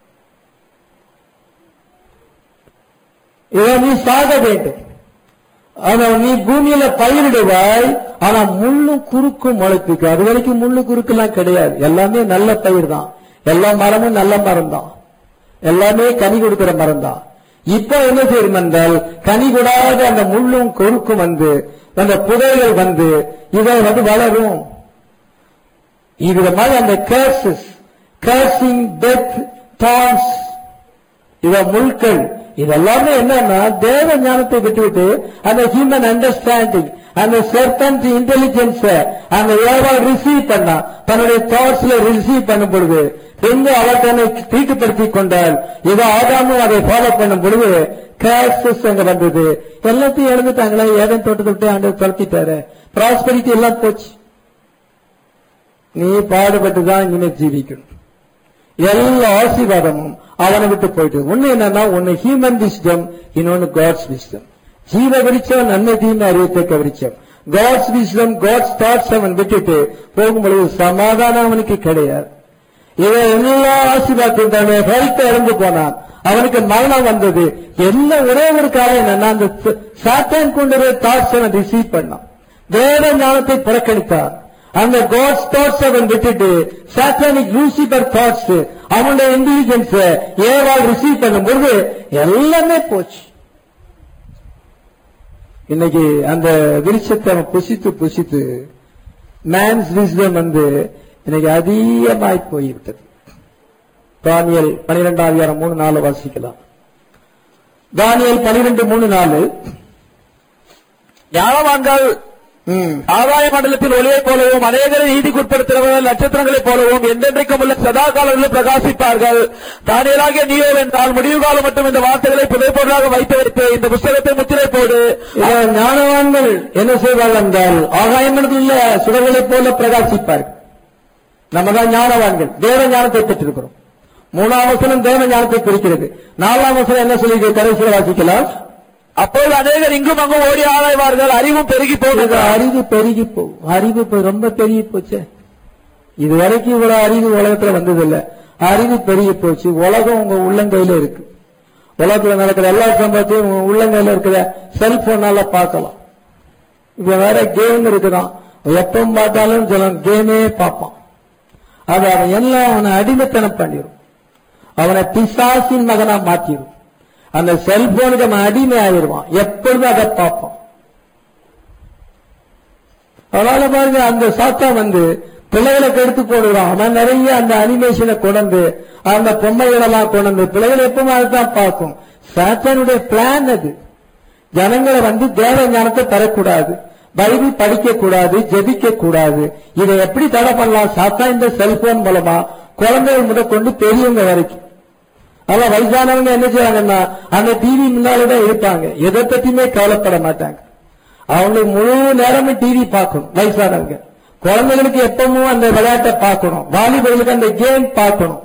இதை நீ சாக வேண்டும் ஆனா நீ பூமியில பயிரிடுவாய் ஆனா முள்ளும் குறுக்கும் முளைப்பிக்கும் அது வரைக்கும் முள்ளு குறுக்கெல்லாம் கிடையாது எல்லாமே நல்ல பயிர் தான் எல்லா மரமும் நல்ல மரம் தான் எல்லாமே கனி கொடுக்கிற மரம் தான் இப்ப என்ன செய்யும் என்றால் கனி கொடாத அந்த முள்ளும் குறுக்கும் வந்து அந்த புதைகள் வந்து இதை வந்து வளரும் இது மாதிரி அந்த கேர்சஸ் கேர்சிங் டெத் டான்ஸ் இவ முள்கள் இதெல்லாமே என்னன்னா தேவ ஞானத்தை விட்டுவிட்டு அந்த ஹியூமன் அண்டர்ஸ்டாண்டிங் அந்த செர்பன்ட் இன்டெலிஜென்ஸ அந்த ஏவாள் ரிசீவ் பண்ணா தன்னுடைய தாட்ஸ்ல ரிசீவ் பண்ணும் பொழுது எங்க அவர் தன்னை தீட்டுப்படுத்திக் கொண்டால் இதோ ஆதாமும் அதை ஃபாலோ பண்ணும் பொழுது கேர்சஸ் அங்க வந்தது எல்லாத்தையும் இழந்துட்டாங்களே ஏதன் தோட்டத்தை விட்டு ஆண்டு துரத்திட்டாரு ப்ராஸ்பரிட்டி எல்லாம் போச்சு நீ பாடுபட்டு தான் இனிமே ஜீவிக்கணும் எல்லா ஆசீர்வாதமும் அவனை விட்டு போயிட்டு ஒண்ணு என்னன்னா ஒன்னு ஹியூமன் விஸ்டம் இன்னொன்னு காட்ஸ் விஸ்டம் ஜீவ விருச்சம் நன்மை தீமை அறிவித்தக்க விருச்சம் காட்ஸ் விஸ்டம் காட்ஸ் தாட்ஸ் அவன் விட்டுட்டு போகும்பொழுது சமாதானம் அவனுக்கு கிடையாது இவன் எல்லா ஆசீர்வாதத்தையும் தன்னுடைய ஹெல்த் இறந்து போனான் அவனுக்கு மரணம் வந்தது எல்லாம் ஒரே ஒரு காரணம் என்னன்னா அந்த சாத்தான் கொண்டு தாட்ஸ் அவன் ரிசீவ் பண்ணான் வேத ஞானத்தை புறக்கணித்தான் அந்த காட்ஸ் தாட்ஸ் அவன் விட்டுட்டு சாத்தானிக் லூசிபர் தாட்ஸ் அவனுடைய இன்டெலிஜென்ஸ் ஏவால் ரிசீவ் பண்ணும்போது எல்லாமே போச்சு இன்னைக்கு அந்த விருட்சத்தை அவன் புசித்து புசித்து மேன்ஸ் விஸ்டம் வந்து இன்னைக்கு அதிகமாய் போய்விட்டது தானியல் பனிரெண்டாம் அதிகாரம் மூணு நாலு வாசிக்கலாம் தானியல் பனிரெண்டு மூணு நாலு ஞானவான்கள் ம் ஆதாய மண்டலத்தில் ஒளியைப் போலவும் அநேகரை நீதிக்குட்படுத்துகிறவர்கள் நட்சத்திரங்களைப் போலவும் என்றென்றைக்கும் உள்ள சதா காலங்களில் பிரகாசிப்பார்கள் தானியலாகிய நீயோ என்றால் முடிவு காலம் மட்டும் இந்த வார்த்தைகளை புதைப்பொருளாக வைத்து வைத்து இந்த புஸ்தகத்தை முத்திரை போடு இதை ஞானவான்கள் என்ன செய்வார்கள் என்றால் ஆகாயமனத்தில் உள்ள சுடர்களைப் போல பிரகாசிப்பார்கள் நம்ம தான் ஞானவான்கள் தேவ ஞானத்தை பெற்றிருக்கிறோம் மூணாம் வசனம் தேவ ஞானத்தை குறிக்கிறது நாலாம் வசனம் என்ன சொல்லி கடைசியில் வாசிக்கலாம் அப்போது அநேகர் இங்கும் அங்கும் ஓடி ஆராய்வார்கள் அறிவும் பெருகி இது போகுது அறிவு பெருகி போகும் அறிவு இப்ப ரொம்ப பெருகி போச்சே இது வரைக்கும் இவ்வளவு அறிவு உலகத்துல வந்ததில்லை அறிவு பெருகி போச்சு உலகம் உங்க உள்ளங்கையில இருக்கு உலகத்துல நடக்கிற எல்லா சம்பவத்தையும் உங்க உள்ளங்கையில இருக்கிற செல்போனால பார்க்கலாம் இப்ப வேற கேம் இருக்குதான் எப்ப பார்த்தாலும் சில கேமே பார்ப்பான் அது அவன் எல்லாம் அவனை அடிமைத்தனம் பண்ணிடும் அவனை பிசாசின் மகனா மாத்திடும் அந்த செல்போனுக்கு அவன் அடிமை ஆயிடுவான் எப்பொழுதும் அதை பார்ப்பான் அதனால பாருங்க அந்த சாத்தா வந்து பிள்ளைகளை கெடுத்து போடுறான் அவன் நிறைய அந்த அனிமேஷனை கொண்டு அந்த பொம்மைகளெல்லாம் கொண்டு பிள்ளைகள் எப்பவுமே அதுதான் பார்க்கும் சாத்தானுடைய பிளான் அது ஜனங்களை வந்து தேவ ஞானத்தை தரக்கூடாது பைபிள் படிக்க கூடாது ஜெபிக்க கூடாது இதை எப்படி தடை பண்ணலாம் சாத்தா இந்த செல்போன் மூலமா குழந்தைகள் முதற்கொண்டு பெரியவங்க வரைக்கும் அதெல்லாம் வயசானவங்க என்ன செய்வாங்கன்னா அந்த டிவி முன்னாலதான் இருப்பாங்க எதை பத்தியுமே கவலைப்பட மாட்டாங்க அவங்களுக்கு முழு நேரமும் டிவி பார்க்கணும் வயசானவங்க குழந்தைகளுக்கு எப்பவும் அந்த விளையாட்டை பார்க்கணும் வாலிபர்களுக்கு அந்த கேம் பார்க்கணும்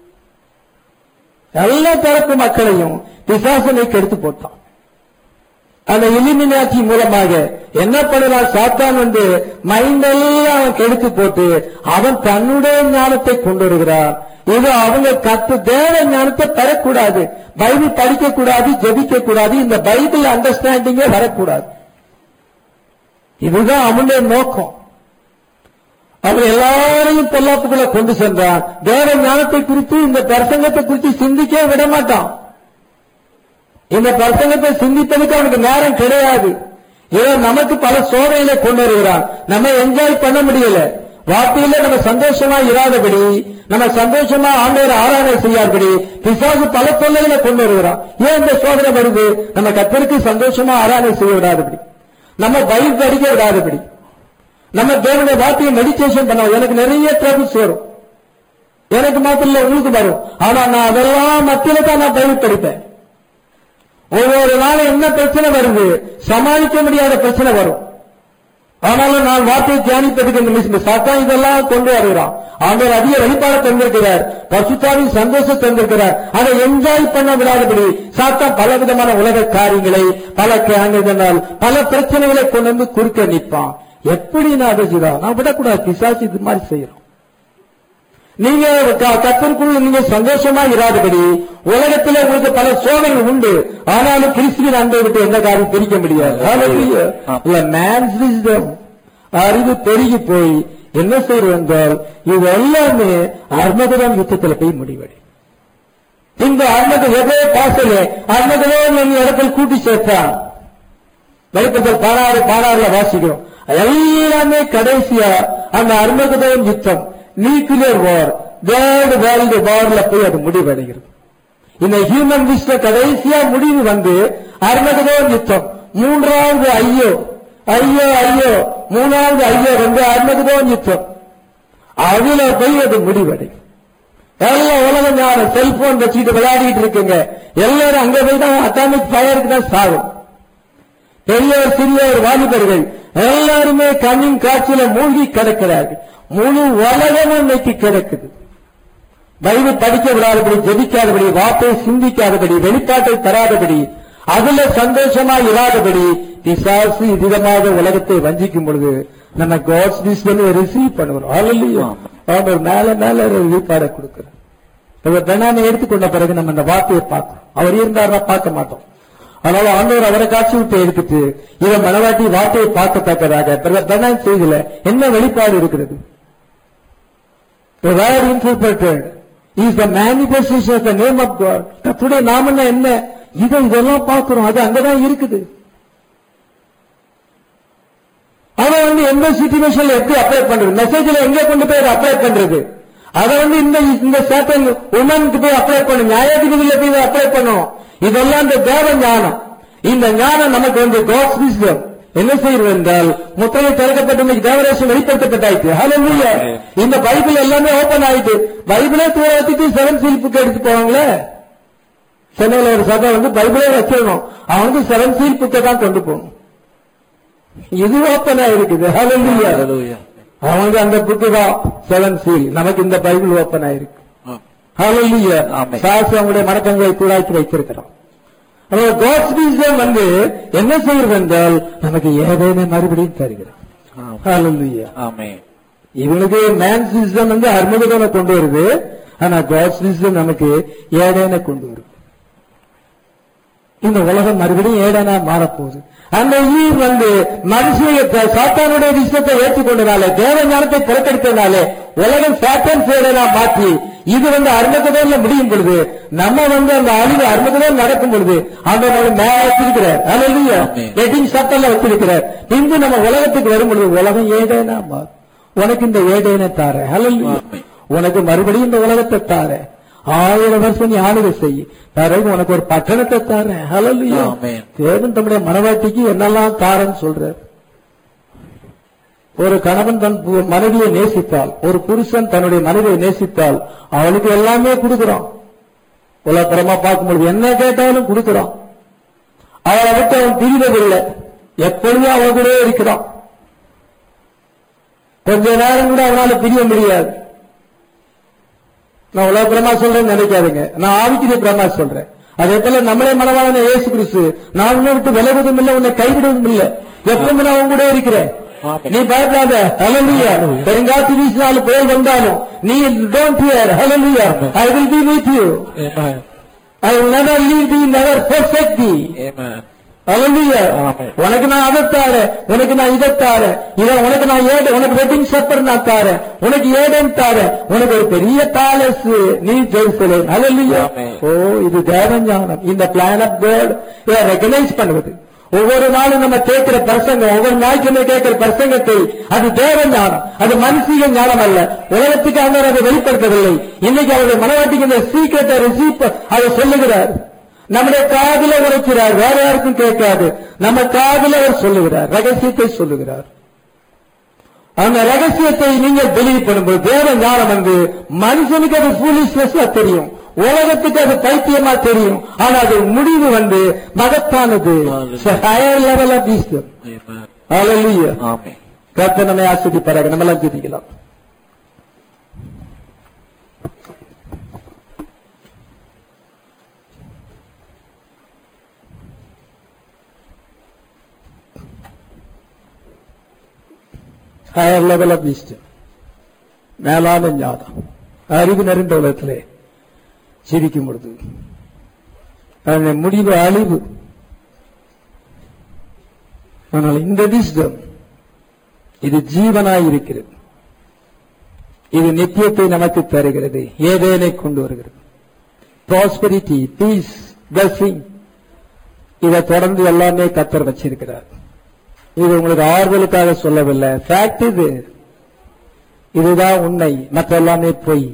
எல்லா தரப்பு மக்களையும் பிசாசனை கெடுத்து போட்டான் அந்த இலிமினாட்சி மூலமாக என்ன பண்ணலாம் சாத்தான் வந்து மைண்ட் எல்லாம் அவன் கெடுத்து போட்டு அவன் தன்னுடைய ஞானத்தை கொண்டு வருகிறான் இது அவங்க கத்து தேவ ஞானத்தை பெறக்கூடாது பைபிள் படிக்க கூடாது ஜெபிக்க கூடாது இந்த பைபிள் அண்டர்ஸ்டாண்டிங்கே வரக்கூடாது இதுதான் அவனுடைய நோக்கம் அவன் எல்லாரையும் பொல்லாப்புக்குள்ள கொண்டு சென்றான் தேவ ஞானத்தை குறித்து இந்த பிரசங்கத்தை குறித்து சிந்திக்கவே விட மாட்டான் இந்த பிரசங்கத்தை சிந்திப்பதற்கு அவனுக்கு நேரம் கிடையாது ஏதோ நமக்கு பல சோதனைகளை கொண்டு வருகிறான் நம்ம என்ஜாய் பண்ண முடியல வார்த்தையில நம்ம சந்தோஷமா இராதபடி நம்ம சந்தோஷமா ஆண்டவர் ஆராதனை செய்யாதபடி பிசாசு பல தொல்லைகளை கொண்டு வருகிறான் ஏன் இந்த சோதனை வருது நம்ம கத்தருக்கு சந்தோஷமா ஆராதனை செய்ய விடாதபடி நம்ம பைக் படிக்க விடாதபடி நம்ம தேவனுடைய வார்த்தையை மெடிடேஷன் பண்ணோம் எனக்கு நிறைய ட்ரபிள்ஸ் வரும் எனக்கு மாத்திரம் இல்ல உங்களுக்கு வரும் ஆனா நான் அதெல்லாம் மத்தியில தான் நான் பைபிள் படிப்பேன் ஒவ்வொரு நாளும் என்ன பிரச்சனை வருது சமாளிக்க முடியாத பிரச்சனை வரும் ஆனாலும் நான் வார்த்தையை தியானிப்பதுக்கு இந்த மிஸ் சாத்தான் இதெல்லாம் கொண்டு வருகிறான் ஆண்டவர் அதிக வெளிப்பாடு தந்திருக்கிறார் பசுத்தாவின் சந்தோஷம் தந்திருக்கிறார் அதை என்ஜாய் பண்ண விடாதபடி சாத்தான் பல விதமான உலக காரியங்களை பல காரணங்களால் பல பிரச்சனைகளை கொண்டு வந்து குறுக்க நிற்பான் எப்படி நான் அதை செய்தா நான் விடக்கூடாது பிசாசு இது மாதிரி செய்யறோம் நீங்க க- கர்த்தருக்குள் நீங்க சந்தோஷமா இராதபடி உலகத்துல உங்களுக்கு பல சோதனைகள் உண்டு ஆனாலும் கிறிஸ்துவின் அன்பை விட்டு எந்த காரியம் பிரிக்க முடியாது Hallelujah. இல்ல man's wisdom அறிவு பெருகி போய் என்ன செய்யறது என்றால் இது எல்லாமே அர்மகதம் யுத்தத்தில் போய் முடிவடை இந்த அர்மக எதோ பாசல அர்மகதோ நீங்க இடத்தில் கூட்டி சேர்த்தான் வெளிப்பட்டல் பாடாறு பாடாறுல வாசிக்கிறோம் எல்லாமே கடைசியா அந்த அர்மகதம் யுத்தம் நியூக்ளியர் வார் வேர்ல்டு வேர்ல்டு வார்ல போய் அது முடிவடைகிறது இந்த ஹியூமன் விஸ்வ கடைசியா முடிவு வந்து அர்மகதம் யுத்தம் மூன்றாவது ஐயோ ஐயோ ஐயோ மூணாவது ஐயோ வந்து அர்மகதம் யுத்தம் அதுல போய் அது முடிவடையும் எல்லாம் உலக ஞானம் செல்போன் வச்சுட்டு விளையாடிட்டு இருக்குங்க எல்லாரும் அங்க போய் தான் அட்டாமிக் ஃபயருக்கு தான் சாகும் பெரியவர் சிறியவர் வாலிபர்கள் எல்லாருமே கண்ணின் காட்சியில மூழ்கி கிடக்கிறார்கள் முழு உலகமும் இன்னைக்கு கிடக்குது பைபிள் படிக்க விடாதபடி ஜெபிக்காதபடி வார்த்தையை சிந்திக்காதபடி வெளிப்பாட்டை தராதபடி அதுல சந்தோஷமா இராதபடி பிசாசு விதமாக உலகத்தை வஞ்சிக்கும் பொழுது நம்ம காட்ஸ் விஸ்வம் ரிசீவ் பண்ணுவோம் அல்லையோ அவர் மேல மேல ஒரு வெளிப்பாடை கொடுக்கிறார் இவர் பெண்ணாமை எடுத்துக்கொண்ட பிறகு நம்ம இந்த வார்த்தையை பார்க்கிறோம் அவர் இருந்தாருன்னா பார்க்க மாட்டோம் அதனால ஆண்டவர் அவரை காட்சி விட்டு எடுத்துட்டு இவன் மனவாட்டி வார்த்தையை பார்க்கத்தக்கதாக பிரதர் பெண்ணான் செய்தில என்ன வெளிப்பாடு இருக்கிறது The word interpreted is the manifestation of the name of God. கர்த்தருடைய நாமன்னா என்ன இதை இதெல்லாம் பார்க்கிறோம் அது அங்கதான் இருக்குது அதை வந்து எந்த சிச்சுவேஷன்ல எப்படி அப்ளை பண்றது மெசேஜ்ல எங்க கொண்டு போய் அப்ளை பண்றது அதை வந்து இந்த இந்த சேட்டன் உமனுக்கு போய் அப்ளை பண்ணும் நியாயாதிபதியில போய் அப்ளை பண்ணும் இதெல்லாம் இந்த தேவ ஞானம் இந்த ஞானம் நமக்கு வந்து காட்ஸ் விஸ்டம் என்ன செய்யறது என்றால் முத்திரை திறக்கப்பட்டு இன்னைக்கு தேவரேசம் வெளிப்படுத்தப்பட்டாயிட்டு ஹalleluya இந்த பைபிள் எல்லாமே ஓபன் ஆயிட்டு பைபிளே தூரத்துக்கு செவன் சீல் புக் எடுத்து போவாங்களே சென்னையில ஒரு சபை வந்து பைபிளே வச்சிடணும் அவன் வந்து செவன் சீல் புக்கை தான் கொண்டு போகணும் இது ஓப்பனா இருக்குது ஹalleluya Hallelujah. அவங்க அந்த புக்கு தான் செவன் சீல் நமக்கு இந்த பைபிள் ஓப்பன் ஆயிருக்கு ஹalleluya ஆமென். சாசு அவங்களுடைய மனக்கங்களை கூடாக்கி வைத்திருக்கிறோம் காட்ஸ் விஸ்டம் வந்து என்ன செய்யறது என்றால் நமக்கு ஏதேனும் மறுபடியும் தருகிறோம் ஹalleluya Amen. இவனுக்கு மேன் சிஸ்டம் வந்து அர்மகதனை கொண்டு வருது ஆனா காட்ஸ் விஸ்டம் நமக்கு ஏடேன கொண்டு வருது இந்த உலகம் மறுபடியும் ஏடனா மாறப்போகுது அந்த ஈர் வந்து மனுஷிய சாத்தானுடைய விஷயத்தை ஏற்றுக்கொண்டனால தேவ ஞானத்தை புறக்கணித்தனாலே உலகம் சாத்தான் சேடனா மாற்றி இது வந்து அருமகதோல முடியும் பொழுது நம்ம வந்து அந்த அழிவு அருமகதோல் நடக்கும் பொழுது அந்த மேல வச்சிருக்கிறார் அலையில ஆமென். வெட்டிங் சட்டம்ல வச்சிருக்கிறார் பின்பு நம்ம உலகத்துக்கு வரும் பொழுது உலகம் ஏடேனா மாறும் உனக்கு இந்த ஏடேனை தார ஹalleluya ஆமென். உனக்கு மறுபடியும் இந்த உலகத்தை தார ஆயிரம் வருஷம் நீ ஆளுகை செய் பிறகு உனக்கு ஒரு பட்டணத்தை தாரேன் ஹalleluya ஆமென். தேவன் தம்முடைய மனவாட்டிக்கு என்னெல்லாம் தாரன்னு சொல்றார் ஒரு கணவன் தன் பு- மனைவியை நேசித்தால் ஒரு புருஷன் தன்னுடைய மனைவியை நேசித்தால் அவளுக்கு எல்லாமே கொடுக்கிறான் உலகப்புறமா பார்க்கும்பொழுது என்ன கேட்டாலும் கொடுக்கிறான் அவளை விட்டு அவன் பிரிவதில்லை எப்பொழுதும் அவள் கூட இருக்கிறான் கொஞ்ச நேரம் கூட அவனால பிரிய முடியாது நான் உலக பிரமா சொல்றேன்னு நினைக்காதீங்க நான் ஆவிக்குரிய பிரமா சொல்றேன் அதே போல நம்மளே மனவாளன இயேசு கிறிஸ்து நான் உன்னை விட்டு விலகுவதும் இல்லை உன்னை கைவிடுவதும் இல்லை எப்பவுமே நான் உன் கூட இருக்கிறேன் ஆமென். நீ பயப்படாத ஹalleluya பெருங்காற்று வீசினாலும் புயல் வந்தாலும் நீ டோன்ட் ஃபியர் ஹalleluya I will be with you Amen. I will never leave thee never forsake thee Amen. ஹalleluya ஆமென். உனக்கு நான் அதை தாரேன் உனக்கு நான் இதை தாரேன் இத உனக்கு நான் ஏடு உனக்கு வெட்டிங் சப்பர் நான் தாரேன் உனக்கு ஏடன் தாரேன் உனக்கு ஒரு பெரிய பேலஸ் நீ ஜெருசலேம் ஹalleluya ஆமென். ஓ இது தேவ ஞானம் இந்த பிளான் ஆஃப் காட் ரெகனைஸ் பண்ணுவது ஒவ்வொரு நாளும் நம்ம கேட்கிற பிரசங்கம் ஒவ்வொரு ஞாயிற்றுமே கேட்கிற பிரசங்கத்தை அது தேவ ஞானம் அது மனுஷிக ஞானம் அல்ல உலகத்துக்கு அவர் அதை வெளிப்படுத்தவில்லை இன்னைக்கு அவருடைய மனவாட்டிக்கு இந்த சீக்கிரத்தை ரிசீப் அதை சொல்லுகிறார் நம்முடைய காதில உரைக்கிறார் வேற யாருக்கும் கேட்காது நம்ம காதில அவர் சொல்லுகிறார் ரகசியத்தை சொல்லுகிறார் அந்த ரகசியத்தை நீங்கள் பிலீவ் பண்ணும்போது தேவ ஞானம் வந்து மனுஷனுக்கு அது ஃபூலிஷ்னஸ் தெரியும் உலகத்துக்கு அது பைத்தியமா தெரியும் ஆனா அது முடிவு வந்து மகத்தானது higher level of wisdom. Hallelujah. ஆமென் கர்த்தர் நம்மை ஆஸ்வதிப்பாராக நம்ம எல்லாம் சிந்திக்கலாம் ஹையர் லெவல் ஆஃப் wisdom. மேலான ஞானம் அறிவு நிறைந்த உலகத்திலே சிரிக்கும் பொழுது அதன் முடிவு அழிவு ஆனால் இந்த விஸ்டம் இது ஜீவனாய் இருக்கிறது இது நித்தியத்தை நமக்கு தருகிறது ஏதேனை கொண்டு வருகிறது ப்ராஸ்பரிட்டி பீஸ் blessing இதை தொடர்ந்து எல்லாமே கத்தர் வச்சிருக்கிறார் இது உங்களுக்கு ஆறுதலுக்காக சொல்லவில்லை ஃபேக்ட் இது இதுதான் உண்மை மற்ற எல்லாமே பொய்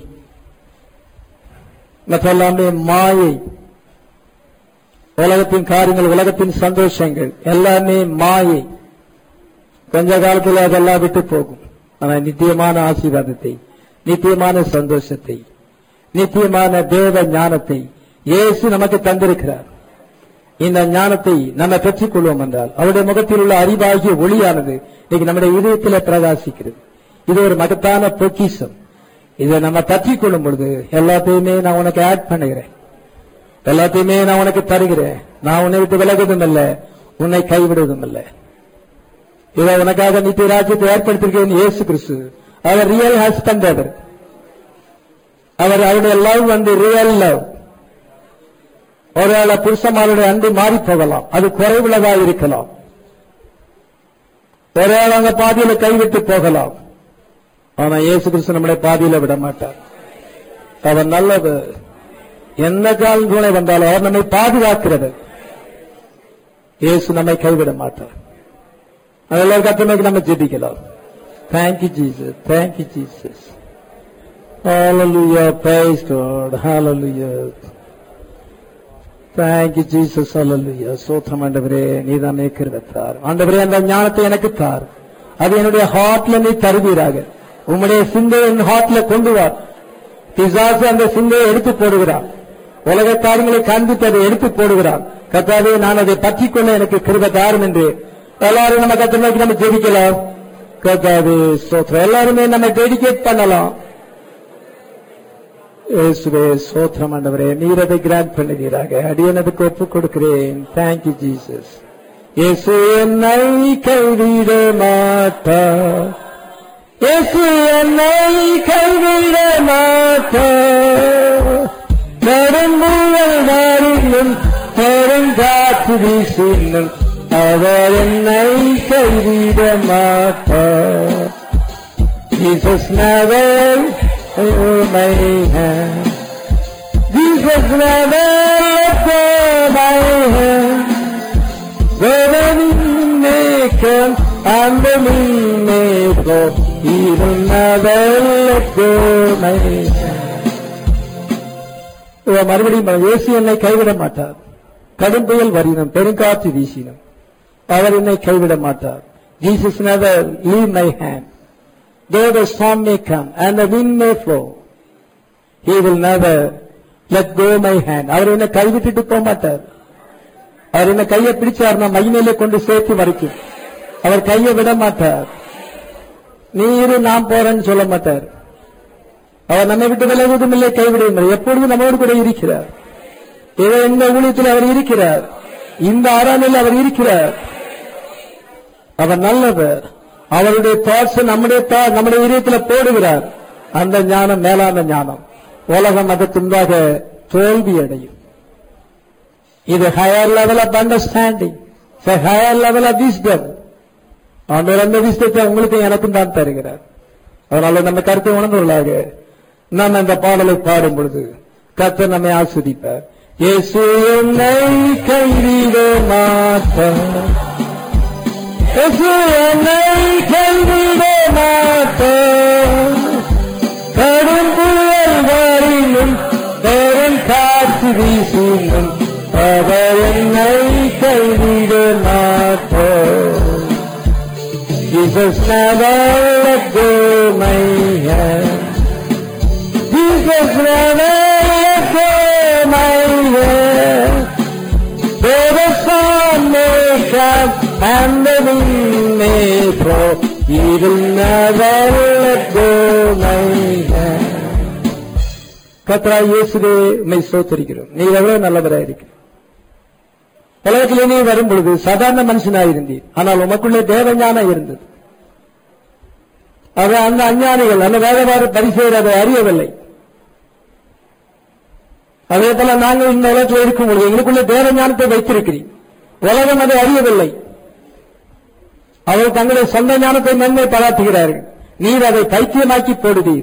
மற்ற எல்லாமே மாயை உலகத்தின் காரியங்கள் உலகத்தின் சந்தோஷங்கள் எல்லாமே மாயை கொஞ்ச காலத்தில் அதெல்லாம் விட்டு போகும் ஆனா நித்தியமான ஆசீர்வாதத்தை நித்தியமான சந்தோஷத்தை நித்தியமான தேவ ஞானத்தை இயேசு நமக்கு தந்திருக்கிறார் இந்த ஞானத்தை நம்ம பெற்றுக் கொள்வோம் என்றால் அவருடைய முகத்தில் உள்ள அறிவாகிய ஒளியானது இன்னைக்கு நம்முடைய இதயத்தில் பிரகாசிக்கிறது இது ஒரு மகத்தான பொக்கிஷம் இதை நம்ம பற்றிக் கொள்ளும் பொழுது எல்லாத்தையுமே நான் உனக்கு ஆட் பண்ணுகிறேன் எல்லாத்தையுமே நான் உனக்கு தருகிறேன் நான் உன்னை விட்டு விலகுவதும் இல்லை உன்னை கைவிடுவதும் இல்லை இதை உனக்காக நித்திய ராஜ்யத்தை ஏற்படுத்திருக்கிறேன் இயேசு கிறிஸ்து அவர் ரியல் ஹஸ்பண்ட் அவர் அவர் அவருடைய லவ் வந்து ரியல் லவ் ஒருவேளை புருஷமாருடைய அன்பு மாறி போகலாம் அது குறைவுள்ளதா இருக்கலாம் ஒருவேளை அந்த பாதியில கைவிட்டு போகலாம் ஆனா இயேசு கிறிஸ்து நம்மளை பாதியில விட மாட்டார் அவர் நல்லது என்ன காலம் துணை வந்தாலும் அவர் நம்மை பாதுகாக்கிறது இயேசு நம்மை கைவிட மாட்டார் அதெல்லாம் கத்தமைக்கு நம்ம ஜெபிக்கலாம் thank you Jesus thank you Jesus Hallelujah, praise God, hallelujah. Thank you Jesus அல்லல்லுயா சோத்திரம் ஆண்டவரே நீதான் கிருபத்தார் ஆண்டவரே அந்த ஞானத்தை எனக்கு தார் அது என்னுடைய ஹார்ட்ல நீ தருவீராக உம்முடைய சிந்தையை என் ஹார்ட்ல கொண்டு வா பிசாசு அந்த சிந்தையை எடுத்து போடுகிறான் உலக காரியங்களை காண்பித்து அதை எடுத்து போடுகிறான் கத்தாவே நான் அதை பற்றிக் கொள்ள எனக்கு கிருப தாரும் என்று எல்லாரும் நம்ம கத்தமைக்கு நம்ம ஜெபிக்கலாம் கத்தாவே சோத்திரம் எல்லாருமே நம்ம டெடிகேட் பண்ணலாம் இயேசுவே சோத்திரம் ஆண்டவரே நீர் அதை கிராண்ட் பண்ணுவீராக அடியனதுக்கு ஒப்புக் கொடுக்கிறேன் தேங்க்யூ ஜீசஸ் இயேசு என்னை கைவிட மாட்டார் இயேசு என்னை கைவிட மாட்டார் நெடும்புகள் மாறினும் பெருங்காற்று வீசினும் அவர் என்னை கைவிட மாட்டார் Jesus never hold my hand. Jesus never let go my hand. When may come and the wind may blow, he will never let go my hand. இவன் மறுபடியும் இயேசு என்னை கைவிட மாட்டார் கடும் புயல் வரினும் பெருங்காற்று வீசினும் அவர் என்னை கைவிட மாட்டார் Jesus never leave my hand though the storm may come and the wind may flow, he will never let go my hand. அவர் என்ன கைவிட்டுட்டு போக மாட்டார் அவர் என்ன கையை பிடிச்சார் நான் மகிமையில கொண்டு சேர்த்து வரைக்கும் அவர் கையை விட மாட்டார் நீ இரு நான் போறேன்னு சொல்ல மாட்டார் அவர் நம்மை விட்டு விலகுவதும் இல்லை கைவிடுவதும் இல்லை எப்பொழுதும் நம்மோடு கூட இருக்கிறார் ஏதோ இந்த ஊழியத்தில் அவர் இருக்கிறார் இந்த ஆறாமில் அவர் இருக்கிறார் அவர் நல்லவர் அவருடைய தாட்ஸ் நம்முடைய thought நம்முடைய இதயத்தில் போடுகிறார் அந்த ஞானம் மேலான ஞானம் உலகம் அதற்கு முன்பாக தோல்வி அடையும் இது higher level of understanding higher level of wisdom ஆண்டவர் அந்த விஸ்டத்தை உங்களுக்கு எனக்கும் தான் தருகிறார் அதனால நம்ம கருத்தை உணர்ந்துள்ளாக நாம் அந்த பாடலை பாடும் பொழுது கர்த்தர் நம்மை ஆஸ்வதிப்பார் இயேசு என்னை கைவிட மாட்டார் இயேசு என்னை கைவிட மாட்டார் கடும் புயல் வரினும் பெரும் காற்று வீசினும் அவர் என்னை கைவிட மாட்டார் Jesus never let go my hand. Jesus never let go my hand. Though the sun may come and the wind may blow, He will never let go my hand. கத்ரா இயேசுவே உண்மை சோத்தரிக்கிறோம் நீ எவ்வளவு நல்லவராக இருக்கிற உலகத்திலே நீ வரும் பொழுது சாதாரண மனுஷனாக இருந்தீர் ஆனால் உமக்குள்ளே தேவஞானம் இருந்தது அது அந்த அஞ்ஞானிகள் அந்த வேதவாத பரிசெயர் அதை அறியவில்லை அதே போல நாங்கள் இந்த உலகத்தில் இருக்கும் பொழுது எங்களுக்குள்ள தேவஞானத்தை வைத்திருக்கிறீர் உலகம் அதை அறியவில்லை அவர்கள் தங்களுடைய சொந்த ஞானத்தை நன்மை பாராட்டுகிறார்கள் நீர் அதை பைத்தியமாக்கி போடுவீர்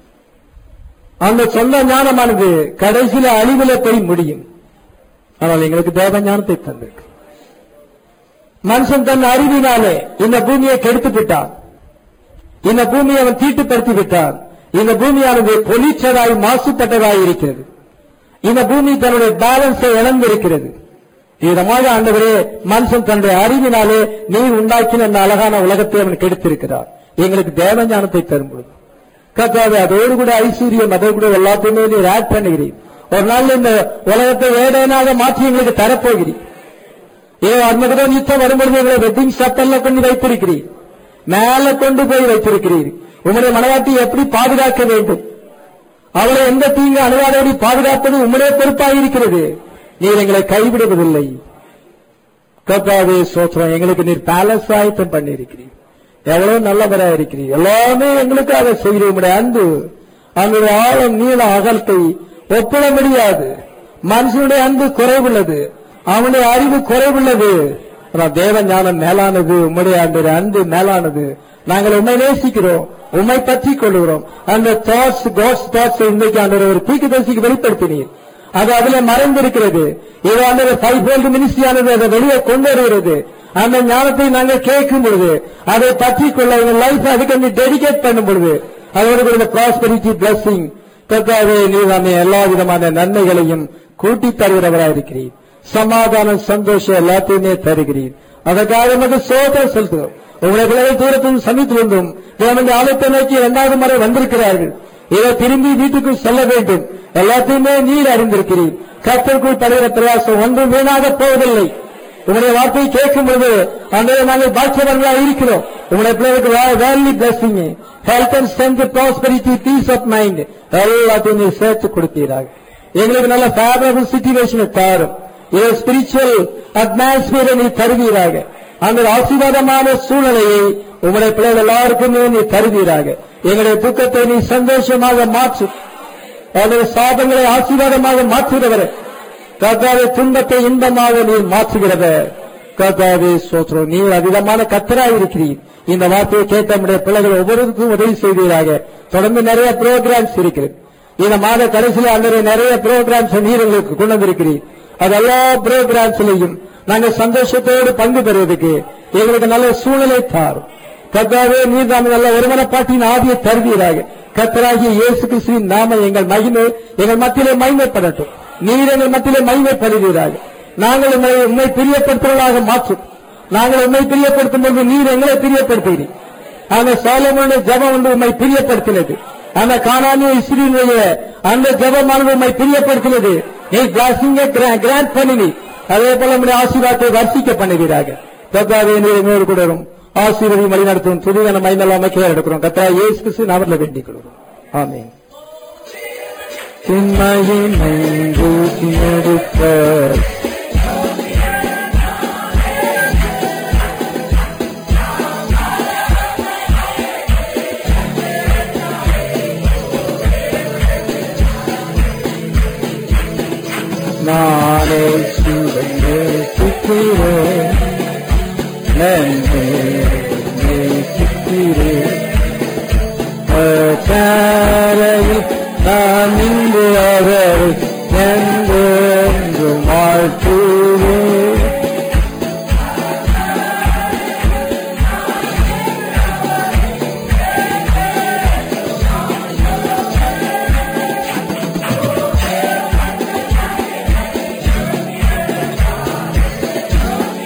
அந்த சொந்த ஞானமானது கடைசியில அழிவில போய் முடியும் ஆனால் எங்களுக்கு தேவ ஞானத்தை தந்திருக்கு மனுஷன் தன் அறிவினாலே இந்த பூமியை கெடுத்து விட்டான் இந்த பூமியை அவன் தீட்டுப்படுத்தி விட்டான் இந்த பூமியானது பொலிச்சதாய் மாசுபட்டதாய் இருக்கிறது இந்த பூமி தன்னுடைய பேலன்ஸை இழந்திருக்கிறது இதமாக ஆண்டவரே மனுஷன் தன்னுடைய அறிவினாலே நீர் உண்டாக்கின அந்த அழகான உலகத்தை அவன் கெடுத்திருக்கிறார் எங்களுக்கு தேவ ஞானத்தை தரும்பொழுது கத்தாவே அதோடு கூட ஐஸ்வர்யம் அதோடு கூட எல்லாத்தையுமே நீர் ஆட் பண்ணுகிறீர் ஒரு நாள் இந்த உலகத்தை வேடனாக மாற்றி எங்களுக்கு தரப்போகிறீர் ஏதோ அன்மகதான் யுத்தம் வரும்பொழுது எங்களை வெட்டிங் ஷாப்பெல்லாம் கொண்டு வைத்திருக்கிறீர் மேல கொண்டு போய் வைத்திருக்கிறீர் உங்களுடைய மனவாட்டி எப்படி பாதுகாக்க வேண்டும் அவளை எந்த தீங்கு அணுகாதபடி பாதுகாப்பது உங்களுடைய பொறுப்பாக இருக்கிறது நீர் எங்களை கைவிடுவதில்லை கத்தாவே சோத்திரம் எங்களுக்கு நீர் பேலஸ் ஆயத்தம் பண்ணியிருக்கிறீர் எவ்வளவு நல்லவரா இருக்கிறீர் எல்லாமே எங்களுக்காக செய்கிறீர் உங்களுடைய அன்பு அவனுடைய ஆழம் நீள அகலத்தை ஒப்பிட முடியாது மனுஷனுடைய அன்பு குறைவுள்ளது அவனுடைய அறிவு குறைவுள்ளது ஆனால் தேவ ஞானம் மேலானது உம்முடைய அந்த அன்பு மேலானது நாங்கள் உண்மை நேசிக்கிறோம் உண்மை பற்றி கொள்கிறோம் அந்த தாட்ஸ் காட்ஸ் தாட்ஸ் இன்றைக்கு அந்த ஒரு தீக்கு வெளிப்படுத்தினீர் அது அதுல மறைந்திருக்கிறது இது அந்த ஃபைவ் ஹோல்டு மினிஸ்ட்ரியானது அதை வெளியே கொண்டு வருகிறது அந்த ஞானத்தை நாங்கள் கேட்கும் பொழுது அதை பற்றி கொள்ள எங்கள் லைஃப் அதுக்கு டெடிகேட் பண்ணும் பொழுது அதோடு கூட ப்ராஸ்பரிட்டி பிளஸிங் கர்த்தாவே நீர் நம்மை எல்லா விதமான நன்மைகளையும் கூட்டி தருகிறவராக இருக்கிறீர் சமாதானம் சந்தோஷம் எல்லாத்தையுமே தருகிறீர் அதற்காக நமக்கு சோதனை செலுத்துகிறோம் உங்களுடைய பிள்ளைகள் தூரத்திலும் சமீபத்திலிருந்தும் தேவனுடைய ஆலயத்தை நோக்கி இரண்டாவது முறை வந்திருக்கிறார்கள் இதை திரும்பி வீட்டுக்கு செல்ல வேண்டும் எல்லாத்தையுமே நீர் அறிந்திருக்கிறீர் கர்த்தருக்குள் படுகிற பிரயாசம் ஒன்றும் வீணாக போவதில்லை உங்களுடைய வார்த்தையை கேட்கும் பொழுது அந்த நாங்கள் பாக்கியவர்களாக இருக்கிறோம் உங்களுடைய பிள்ளைகளுக்கு வேலி blessing health and strength prosperity peace of mind எல்லாத்தையும் நீர் சேர்த்து கொடுப்பீராக எங்களுக்கு நல்ல ஃபேவரபிள் சிச்சுவேஷனை தாரும் இதை ஸ்பிரிச்சுவல் அட்மாஸ்பியரை நீ தருவீராக அந்த ஆசீர்வாதமான சூழ்நிலையை உங்களுடைய பிள்ளைகள் எல்லாருக்குமே நீ தருவீராக எங்களுடைய துக்கத்தை நீ சந்தோஷமாக மாற்று அவருடைய சாபங்களை ஆசீர்வாதமாக மாற்றுகிறவர் கர்த்தாவே துன்பத்தை இன்பமாக நீ மாற்றுகிறவர் கர்த்தாவே சோத்ரம் நீர் அதிகமான கத்தராக இருக்கிறீர் இந்த வார்த்தையை கேட்ட நம்முடைய பிள்ளைகள் ஒவ்வொருக்கும் உதவி செய்வீராக தொடர்ந்து நிறைய ப்ரோக்ராம்ஸ் இருக்கிறது இந்த மாத கடைசியில் அந்த நிறைய ப்ரோக்ராம்ஸ் நீர் எங்களுக்கு கொண்டு வந்திருக்கிறீர் அது எல்லா ப்ரோக்ராம்ஸ்லையும் நாங்கள் சந்தோஷத்தோடு பங்கு பெறுவதற்கு எங்களுக்கு நல்ல சூழலை தாரும் கர்த்தாவே நீர் நாம் நல்ல ஒருமனப்பாட்டின் ஆவியை தருவீராக கர்த்தராகிய இயேசு கிறிஸ்துவின் நாம எங்கள் மகிமை எங்கள் மத்தியிலே மகிமைப்படட்டும் நீர் எங்கள் மத்தியிலே மகிமைப்படுவீராக நாங்கள் உண்மை உண்மை பிரியப்படுத்துவதாக மாற்றும் நாங்கள் உண்மை பிரியப்படுத்தும் போது நீர் எங்களை பிரியப்படுத்துகிறீர் அந்த சாலமோனுடைய ஜபம் வந்து உண்மை பிரியப்படுத்தினது அந்த காணானிய இஸ்ரீனுடைய அந்த ஜபமானது உண்மை பிரியப்படுத்தினது நீ பிளாசிங்க கிராண்ட் பண்ணினி அதே போல நம்முடைய ஆசீர்வாதத்தை வர்ஷிக்க பண்ணுவீராக கத்தாவே நீர் எங்களோடு கூட வரும் ஆசீர்வதி வழி நடத்தும் துணியான மைந்தெல்லாம் அமைக்க எடுக்கிறோம் கத்தா இயேசு கிறிஸ்து நாமத்தில் வேண்டிக் கொள்கிறோம் ஆமென் சின்மயை மைந்தூசி எடுத்த நானே சிவனே சுத்திரேன் நன்றே சுத்திரேன் சாரையில் நான் இங்கு அவர் எங்கு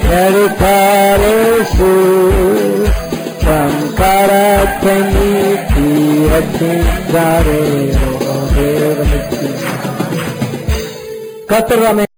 எடுத்தாரேசு தம் கரத்தை நீட்டி ரட்சித்தாரே ஓ தேவனுக்கு கத்தர்